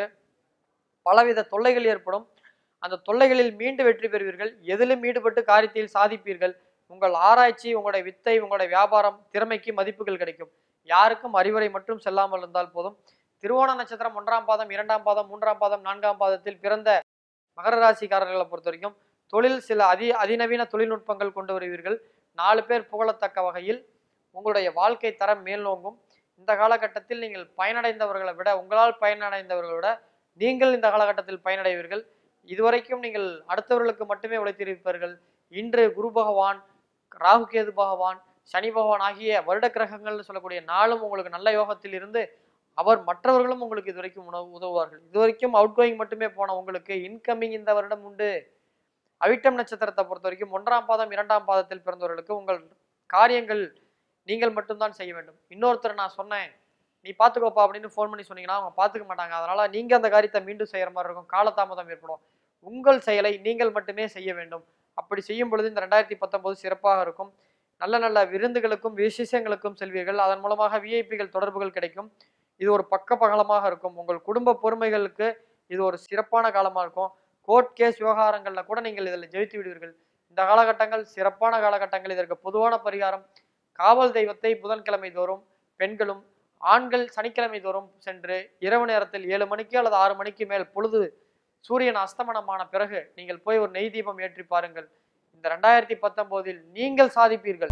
பலவித தொல்லைகள் ஏற்படும் அந்த தொல்லைகளில் மீண்டு வெற்றி பெறுவீர்கள் எதிலும் ஈடுபட்டு காரியத்தில் சாதிப்பீர்கள் உங்கள் ஆராய்ச்சி உங்களுடைய வித்தை உங்களுடைய வியாபாரம் திறமைக்கு மதிப்புகள் கிடைக்கும் யாருக்கும் அறிவுரை மட்டும் செல்லாமல் இருந்தால் போதும் திருவோண நட்சத்திரம் ஒன்றாம் பாதம் இரண்டாம் பாதம் மூன்றாம் பாதம் நான்காம் பாதத்தில் பிறந்த மகர ராசிக்காரர்களை பொறுத்த வரைக்கும் தொழில் சில அதி அதிநவீன தொழில்நுட்பங்கள் கொண்டு வருவீர்கள் நாலு பேர் புகழத்தக்க வகையில் உங்களுடைய வாழ்க்கை தரம் மேல்நோங்கும் இந்த காலகட்டத்தில் நீங்கள் பயனடைந்தவர்களை விட உங்களால் பயனடைந்தவர்களை விட நீங்கள் இந்த காலகட்டத்தில் பயனடைவீர்கள் இதுவரைக்கும் நீங்கள் அடுத்தவர்களுக்கு மட்டுமே உழைத்திருப்பீர்கள் இன்று குரு பகவான் ராகு கேது பகவான் சனி பகவான் ஆகிய வருட கிரகங்கள்னு சொல்லக்கூடிய நாளும் உங்களுக்கு நல்ல யோகத்தில் இருந்து அவர் மற்றவர்களும் உங்களுக்கு இதுவரைக்கும் உணவு உதவுவார்கள் இதுவரைக்கும் அவுட் கோயிங் மட்டுமே போன உங்களுக்கு இன்கமிங் இந்த வருடம் உண்டு அவிட்டம் நட்சத்திரத்தை பொறுத்த வரைக்கும் ஒன்றாம் பாதம் இரண்டாம் பாதத்தில் பிறந்தவர்களுக்கு உங்கள் காரியங்கள் நீங்கள் மட்டும்தான் செய்ய வேண்டும் இன்னொருத்தர் நான் சொன்னேன் நீ பார்த்துக்கோப்பா அப்படின்னு ஃபோன் பண்ணி சொன்னீங்கன்னா அவங்க பார்த்துக்க மாட்டாங்க அதனால நீங்க அந்த காரியத்தை மீண்டும் செய்யற மாதிரி இருக்கும் காலதாமதம் ஏற்படும் உங்கள் செயலை நீங்கள் மட்டுமே செய்ய வேண்டும் அப்படி செய்யும் பொழுது இந்த ரெண்டாயிரத்தி பத்தொன்பது சிறப்பாக இருக்கும் நல்ல நல்ல விருந்துகளுக்கும் விசேஷங்களுக்கும் செல்வீர்கள் அதன் மூலமாக விஐபிகள் தொடர்புகள் கிடைக்கும் இது ஒரு பக்க பகலமாக இருக்கும் உங்கள் குடும்ப பொறுமைகளுக்கு இது ஒரு சிறப்பான காலமாக இருக்கும் கோர்ட் கேஸ் விவகாரங்களில் கூட நீங்கள் இதில் ஜெயித்து விடுவீர்கள் இந்த காலகட்டங்கள் சிறப்பான காலகட்டங்கள் இதற்கு பொதுவான பரிகாரம் காவல் தெய்வத்தை புதன்கிழமை தோறும் பெண்களும் ஆண்கள் சனிக்கிழமை தோறும் சென்று இரவு நேரத்தில் ஏழு மணிக்கு அல்லது ஆறு மணிக்கு மேல் பொழுது சூரியன் அஸ்தமனமான பிறகு நீங்கள் போய் ஒரு நெய் தீபம் ஏற்றி பாருங்கள் இந்த ரெண்டாயிரத்தி பத்தொன்பதில் நீங்கள் சாதிப்பீர்கள்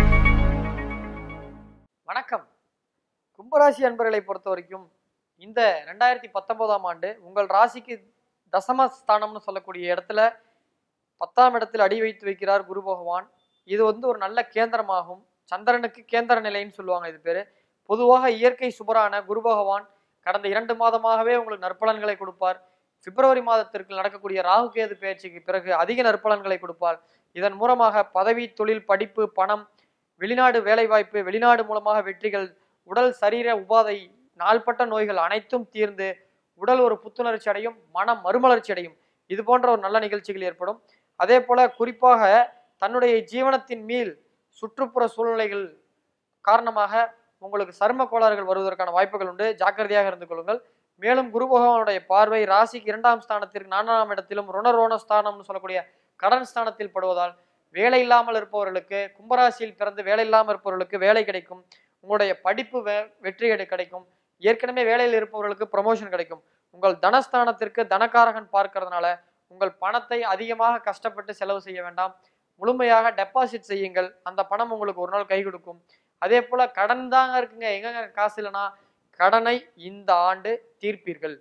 வணக்கம் கும்பராசி அன்பர்களை பொறுத்த வரைக்கும் இந்த ரெண்டாயிரத்தி பத்தொன்பதாம் ஆண்டு உங்கள் ராசிக்கு தசமஸ்தானம்னு சொல்லக்கூடிய இடத்துல பத்தாம் இடத்தில் அடி வைத்து வைக்கிறார் குரு பகவான் இது வந்து ஒரு நல்ல கேந்திரமாகும் சந்திரனுக்கு கேந்திர நிலைன்னு சொல்லுவாங்க இது பேரு பொதுவாக இயற்கை சுபரான குரு பகவான் கடந்த இரண்டு மாதமாகவே உங்களுக்கு நற்பலன்களை கொடுப்பார் பிப்ரவரி மாதத்திற்கு நடக்கக்கூடிய ராகு கேது பயிற்சிக்கு பிறகு அதிக நற்பலன்களை கொடுப்பார் இதன் மூலமாக பதவி தொழில் படிப்பு பணம் வெளிநாடு வேலைவாய்ப்பு வெளிநாடு மூலமாக வெற்றிகள் உடல் சரீர உபாதை நாள்பட்ட நோய்கள் அனைத்தும் தீர்ந்து உடல் ஒரு புத்துணர்ச்சி அடையும் மனம் மறுமலர்ச்சி அடையும் இது போன்ற ஒரு நல்ல நிகழ்ச்சிகள் ஏற்படும் அதே போல குறிப்பாக தன்னுடைய ஜீவனத்தின் மீள் சுற்றுப்புற சூழ்நிலைகள் காரணமாக உங்களுக்கு சரும கோளாறுகள் வருவதற்கான வாய்ப்புகள் உண்டு ஜாக்கிரதையாக இருந்து கொள்ளுங்கள் மேலும் குரு பகவானுடைய பார்வை ராசிக்கு இரண்டாம் ஸ்தானத்திற்கு நான்காம் இடத்திலும் ருணரோண ஸ்தானம்னு சொல்லக்கூடிய கடன் ஸ்தானத்தில் படுவதால் வேலை இல்லாமல் இருப்பவர்களுக்கு கும்பராசியில் பிறந்து வேலை இல்லாமல் இருப்பவர்களுக்கு வேலை கிடைக்கும் உங்களுடைய படிப்பு வெ- வெற்றி கிடை- கிடைக்கும் ஏற்கனவே வேலையில் இருப்பவர்களுக்கு ப்ரமோஷன் கிடைக்கும் உங்கள் தனஸ்தானத்திற்கு தனக்காரகன் பார்க்கறதுனால உங்கள் பணத்தை அதிகமாக கஷ்டப்பட்டு செலவு செய்ய வேண்டாம் முழுமையாக டெபாசிட் செய்யுங்கள் அந்த பணம் உங்களுக்கு ஒரு நாள் கை கொடுக்கும் அதே போல கடன் தாங்க இருக்குங்க எங்கங்க காசு இல்லைன்னா கடனை இந்த ஆண்டு தீர்ப்பீர்கள்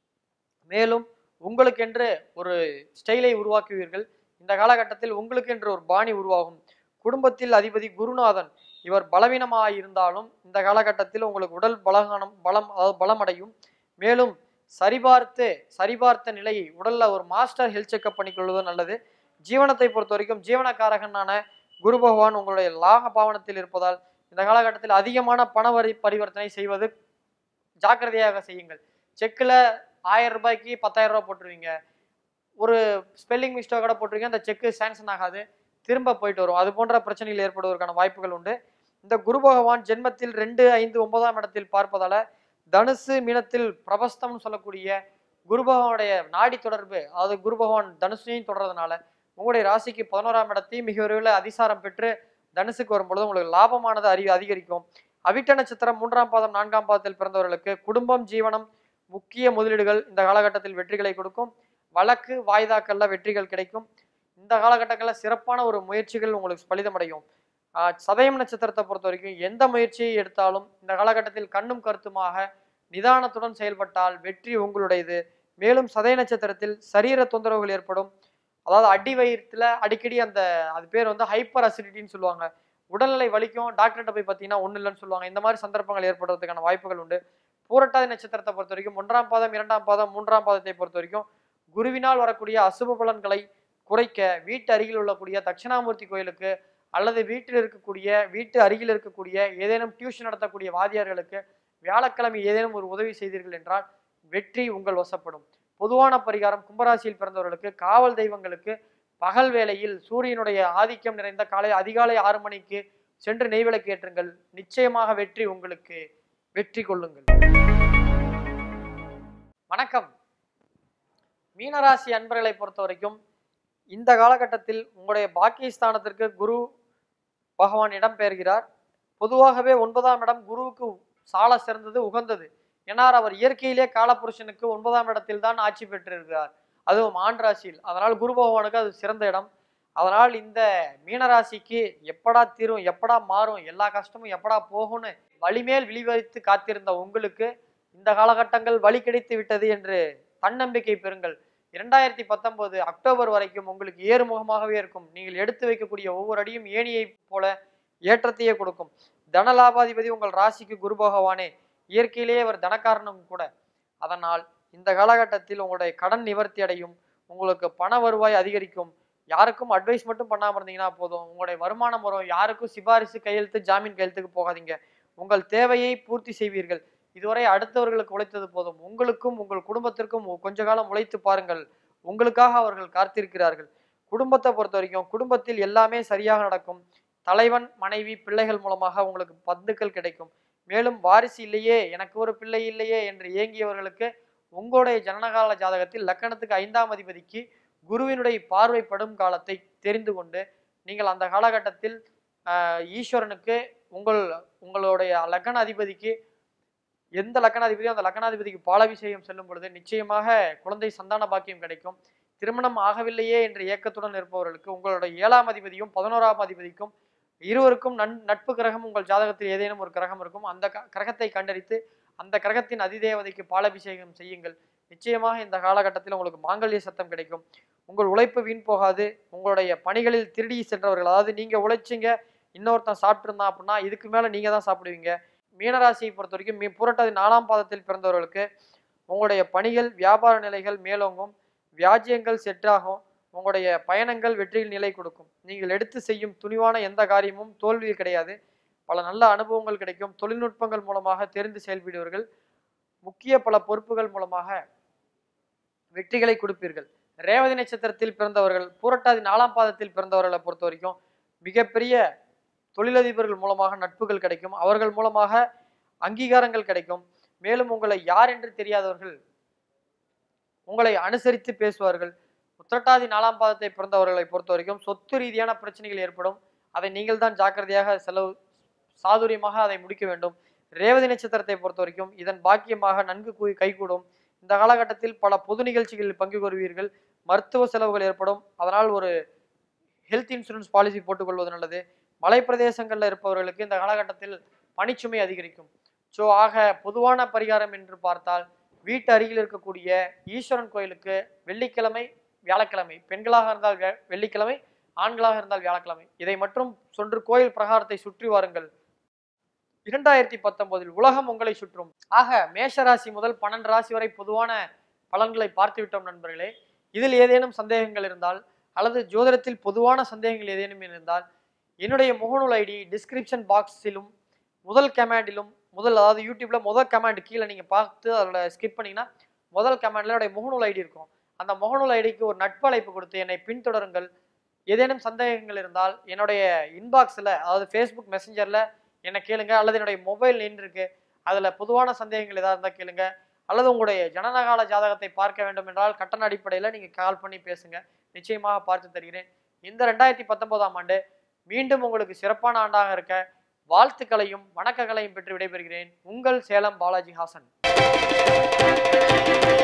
மேலும் உங்களுக்கென்று ஒரு ஸ்டைலை உருவாக்குவீர்கள் இந்த காலகட்டத்தில் உங்களுக்கென்று ஒரு பாணி உருவாகும் குடும்பத்தில் அதிபதி குருநாதன் இவர் பலவீனமாக இருந்தாலும் இந்த காலகட்டத்தில் உங்களுக்கு உடல் பலகானம் பலம் அதாவது பலமடையும் மேலும் சரிபார்த்து சரிபார்த்த நிலையை உடல்ல ஒரு மாஸ்டர் ஹெல்த் செக்அப் பண்ணிக்கொள்வது நல்லது ஜீவனத்தை பொறுத்த வரைக்கும் ஜீவனக்காரகனான குரு பகவான் உங்களுடைய லாக பாவனத்தில் இருப்பதால் இந்த காலகட்டத்தில் அதிகமான பண வரி பரிவர்த்தனை செய்வது ஜாக்கிரதையாக செய்யுங்கள் செக்கில் ஆயிரம் ரூபாய்க்கு பத்தாயிரம் ரூபாய் போட்டுருவீங்க ஒரு ஸ்பெல்லிங் மிஸ்டேக்கோட போட்டுருவீங்க அந்த செக்கு சாங்ஷன் ஆகாது திரும்ப போயிட்டு வரும் அது போன்ற பிரச்சனைகள் ஏற்படுவதற்கான வாய்ப்புகள் உண்டு இந்த குரு பகவான் ஜென்மத்தில் ரெண்டு ஐந்து ஒன்பதாம் இடத்தில் பார்ப்பதால தனுசு மீனத்தில் பிரபஸ்தம்னு சொல்லக்கூடிய குரு பகவானுடைய நாடி தொடர்பு அதாவது குரு பகவான் தனுசையும் தொடர்றதுனால உங்களுடைய ராசிக்கு பதினோராம் இடத்தையும் மிக விரைவில் அதிசாரம் பெற்று தனுசுக்கு வரும்பொழுது உங்களுக்கு லாபமானது அறி அதிகரிக்கும் அவிட்ட நட்சத்திரம் மூன்றாம் பாதம் நான்காம் பாதத்தில் பிறந்தவர்களுக்கு குடும்பம் ஜீவனம் முக்கிய முதலீடுகள் இந்த காலகட்டத்தில் வெற்றிகளை கொடுக்கும் வழக்கு வாய்தாக்கள்ல வெற்றிகள் கிடைக்கும் இந்த காலகட்டங்களில் சிறப்பான ஒரு முயற்சிகள் உங்களுக்கு பலிதமடையும் ஆஹ் சதயம் நட்சத்திரத்தை பொறுத்த வரைக்கும் எந்த முயற்சியை எடுத்தாலும் இந்த காலகட்டத்தில் கண்ணும் கருத்துமாக நிதானத்துடன் செயல்பட்டால் வெற்றி உங்களுடையது மேலும் சதய நட்சத்திரத்தில் சரீர தொந்தரவுகள் ஏற்படும் அதாவது அடி வயிற்றுல அடிக்கடி அந்த அது பேர் வந்து ஹைப்பர் அசிடிட்டின்னு சொல்லுவாங்க உடல்நிலை வலிக்கும் டாக்டர்கிட்ட போய் பார்த்தீங்கன்னா ஒன்றும் இல்லைன்னு சொல்லுவாங்க இந்த மாதிரி சந்தர்ப்பங்கள் ஏற்படுறதுக்கான வாய்ப்புகள் உண்டு பூரட்டாதி நட்சத்திரத்தை பொறுத்த வரைக்கும் ஒன்றாம் பாதம் இரண்டாம் பாதம் மூன்றாம் பாதத்தை பொறுத்த வரைக்கும் குருவினால் வரக்கூடிய அசுப பலன்களை குறைக்க வீட்டு அருகில் உள்ளக்கூடிய தட்சிணாமூர்த்தி கோயிலுக்கு அல்லது வீட்டில் இருக்கக்கூடிய வீட்டு அருகில் இருக்கக்கூடிய ஏதேனும் டியூஷன் நடத்தக்கூடிய வாதியார்களுக்கு வியாழக்கிழமை ஏதேனும் ஒரு உதவி செய்தீர்கள் என்றால் வெற்றி உங்கள் வசப்படும் பொதுவான பரிகாரம் கும்பராசியில் பிறந்தவர்களுக்கு காவல் தெய்வங்களுக்கு பகல் வேளையில் சூரியனுடைய ஆதிக்கம் நிறைந்த காலை அதிகாலை ஆறு மணிக்கு சென்று நெய்விளக்கு ஏற்றுங்கள் நிச்சயமாக வெற்றி உங்களுக்கு வெற்றி கொள்ளுங்கள் வணக்கம் மீனராசி அன்பர்களை பொறுத்த வரைக்கும் இந்த காலகட்டத்தில் உங்களுடைய பாக்கியஸ்தானத்திற்கு குரு பகவான் இடம் பெயர்கிறார் பொதுவாகவே ஒன்பதாம் இடம் குருவுக்கு சால சிறந்தது உகந்தது ஏன்னார் அவர் இயற்கையிலே காலபுருஷனுக்கு ஒன்பதாம் இடத்தில் தான் ஆட்சி பெற்றிருக்கிறார் அதுவும் ஆண் ராசியில் அதனால் குரு பகவானுக்கு அது சிறந்த இடம் அதனால் இந்த மீனராசிக்கு எப்படா தீரும் எப்படா மாறும் எல்லா கஷ்டமும் எப்படா போகும்னு வழிமேல் விழிவைத்து காத்திருந்த உங்களுக்கு இந்த காலகட்டங்கள் வழி கிடைத்து விட்டது என்று தன்னம்பிக்கை பெறுங்கள் இரண்டாயிரத்தி பத்தொன்பது அக்டோபர் வரைக்கும் உங்களுக்கு ஏறுமுகமாகவே இருக்கும் நீங்கள் எடுத்து வைக்கக்கூடிய ஒவ்வொரு அடியும் ஏணியைப் போல ஏற்றத்தையே கொடுக்கும் தனலாபாதிபதி உங்கள் ராசிக்கு குரு பகவானே இயற்கையிலேயே அவர் தனக்காரணம் கூட அதனால் இந்த காலகட்டத்தில் உங்களுடைய கடன் நிவர்த்தி அடையும் உங்களுக்கு பண வருவாய் அதிகரிக்கும் யாருக்கும் அட்வைஸ் மட்டும் பண்ணாம இருந்தீங்கன்னா போதும் உங்களுடைய வருமானம் வரும் யாருக்கும் சிபாரிசு கையெழுத்து ஜாமீன் கையெழுத்துக்கு போகாதீங்க உங்கள் தேவையை பூர்த்தி செய்வீர்கள் இதுவரை அடுத்தவர்களுக்கு உழைத்தது போதும் உங்களுக்கும் உங்கள் குடும்பத்திற்கும் கொஞ்ச காலம் உழைத்து பாருங்கள் உங்களுக்காக அவர்கள் காத்திருக்கிறார்கள் குடும்பத்தை பொறுத்த வரைக்கும் குடும்பத்தில் எல்லாமே சரியாக நடக்கும் தலைவன் மனைவி பிள்ளைகள் மூலமாக உங்களுக்கு பந்துக்கள் கிடைக்கும் மேலும் வாரிசு இல்லையே எனக்கு ஒரு பிள்ளை இல்லையே என்று ஏங்கியவர்களுக்கு உங்களுடைய ஜனனகால ஜாதகத்தில் லக்கணத்துக்கு ஐந்தாம் அதிபதிக்கு குருவினுடைய பார்வைப்படும் காலத்தை தெரிந்து கொண்டு நீங்கள் அந்த காலகட்டத்தில் ஆஹ், ஈஸ்வரனுக்கு உங்கள் உங்களுடைய லக்கண அதிபதிக்கு எந்த லக்கணாதிபதியும் அந்த லக்கணாதிபதிக்கு பாலாபிஷேகம் செல்லும் பொழுது நிச்சயமாக குழந்தை சந்தான பாக்கியம் கிடைக்கும் திருமணம் ஆகவில்லையே என்ற ஏக்கத்துடன் இருப்பவர்களுக்கு உங்களுடைய ஏழாம் அதிபதியும் பதினோராம் அதிபதிக்கும் இருவருக்கும் நன் நட்பு கிரகம் உங்கள் ஜாதகத்தில் ஏதேனும் ஒரு கிரகம் இருக்கும் அந்த க- கிரகத்தை கண்டறித்து அந்த கிரகத்தின் அதிதேவதைக்கு பாலாபிஷேகம் செய்யுங்கள் நிச்சயமாக இந்த காலகட்டத்தில் உங்களுக்கு மாங்கல்ய சத்தம் கிடைக்கும் உங்கள் உழைப்பு வீண் போகாது உங்களுடைய பணிகளில் திருடி சென்றவர்கள் அதாவது நீங்க உழைச்சிங்க இன்னொருத்தன் சாப்பிட்டிருந்தான் அப்படின்னா இதுக்கு மேல நீங்க தான் சாப்பிடுவீங்க மீனராசியை பொறுத்த வரைக்கும் மீ புரட்டாதி நாலாம் பாதத்தில் பிறந்தவர்களுக்கு உங்களுடைய பணிகள் வியாபார நிலைகள் மேலோங்கும் வியாஜ்யங்கள் செட்டாகும் உங்களுடைய பயணங்கள் வெற்றியில் நிலை கொடுக்கும் நீங்கள் எடுத்து செய்யும் துணிவான எந்த காரியமும் தோல்வி கிடையாது பல நல்ல அனுபவங்கள் கிடைக்கும் தொழில்நுட்பங்கள் மூலமாக தெரிந்து செயல்படுவீர்கள் முக்கிய பல பொறுப்புகள் மூலமாக வெற்றிகளை கொடுப்பீர்கள் ரேவதி நட்சத்திரத்தில் பிறந்தவர்கள் பூரட்டாதி நாலாம் பாதத்தில் பிறந்தவர்களை பொறுத்த வரைக்கும் மிகப்பெரிய தொழிலதிபர்கள் மூலமாக நட்புகள் கிடைக்கும் அவர்கள் மூலமாக அங்கீகாரங்கள் கிடைக்கும் மேலும் உங்களை யார் என்று தெரியாதவர்கள் உங்களை அனுசரித்து பேசுவார்கள் உத்திரட்டாதி நாலாம் பாதத்தை பிறந்தவர்களை பொறுத்த வரைக்கும் சொத்து ரீதியான பிரச்சனைகள் ஏற்படும் அதை நீங்கள் தான் ஜாக்கிரதையாக செலவு சாதுரியமாக அதை முடிக்க வேண்டும் ரேவதி நட்சத்திரத்தை பொறுத்த வரைக்கும் இதன் பாக்கியமாக நன்கு கூ- கைகூடும் இந்த காலகட்டத்தில் பல பொது நிகழ்ச்சிகளில் பங்கு கொள்வீர்கள் மருத்துவ செலவுகள் ஏற்படும் அதனால் ஒரு ஹெல்த் இன்சூரன்ஸ் பாலிசி போட்டுக்கொள்வது நல்லது மலை பிரதேசங்களில் இருப்பவர்களுக்கு இந்த காலகட்டத்தில் பணிச்சுமை அதிகரிக்கும் ஸோ ஆக பொதுவான பரிகாரம் என்று பார்த்தால் வீட்டு அருகில் இருக்கக்கூடிய ஈஸ்வரன் கோயிலுக்கு வெள்ளிக்கிழமை வியாழக்கிழமை பெண்களாக இருந்தால் வெ- வெள்ளிக்கிழமை ஆண்களாக இருந்தால் வியாழக்கிழமை இதை மட்டும் சொன்று கோயில் பிரகாரத்தை சுற்றி வாருங்கள் இரண்டாயிரத்தி பத்தொன்பதில் உலகம் உங்களை சுற்றும் ஆக மேஷ ராசி முதல் பன்னெண்டு ராசி வரை பொதுவான பலன்களை பார்த்து விட்டோம் நண்பர்களே இதில் ஏதேனும் சந்தேகங்கள் இருந்தால் அல்லது ஜோதிடத்தில் பொதுவான சந்தேகங்கள் ஏதேனும் இருந்தால் என்னுடைய முகநூல் ஐடி டிஸ்கிரிப்ஷன் பாக்ஸிலும் முதல் கமெண்டிலும் முதல் அதாவது யூடியூப்ல முதல் கமெண்ட் கீழே நீங்க பார்த்து அதோட ஸ்கிப் பண்ணீங்கன்னா முதல் கமெண்ட்ல என்னுடைய முகநூல் ஐடி இருக்கும் அந்த முகநூல் ஐடிக்கு ஒரு நட்பு அழைப்பு கொடுத்து என்னை பின்தொடருங்கள் ஏதேனும் சந்தேகங்கள் இருந்தால் என்னுடைய இன்பாக்ஸில் அதாவது ஃபேஸ்புக் மெசஞ்சரில் என்னை கேளுங்க அல்லது என்னுடைய மொபைல் எண் இருக்கு அதில் பொதுவான சந்தேகங்கள் ஏதாவது இருந்தால் கேளுங்க அல்லது உங்களுடைய ஜனனகால ஜாதகத்தை பார்க்க வேண்டும் என்றால் கட்டண அடிப்படையில் நீங்கள் கால் பண்ணி பேசுங்க நிச்சயமாக பார்த்து தருகிறேன் இந்த ரெண்டாயிரத்தி பத்தொன்பதாம் ஆண்டு மீண்டும் உங்களுக்கு சிறப்பான ஆண்டாக இருக்க வாழ்த்துக்களையும் வணக்கங்களையும் பெற்று விடைபெறுகிறேன் உங்கள் சேலம் பாலாஜி ஹாசன்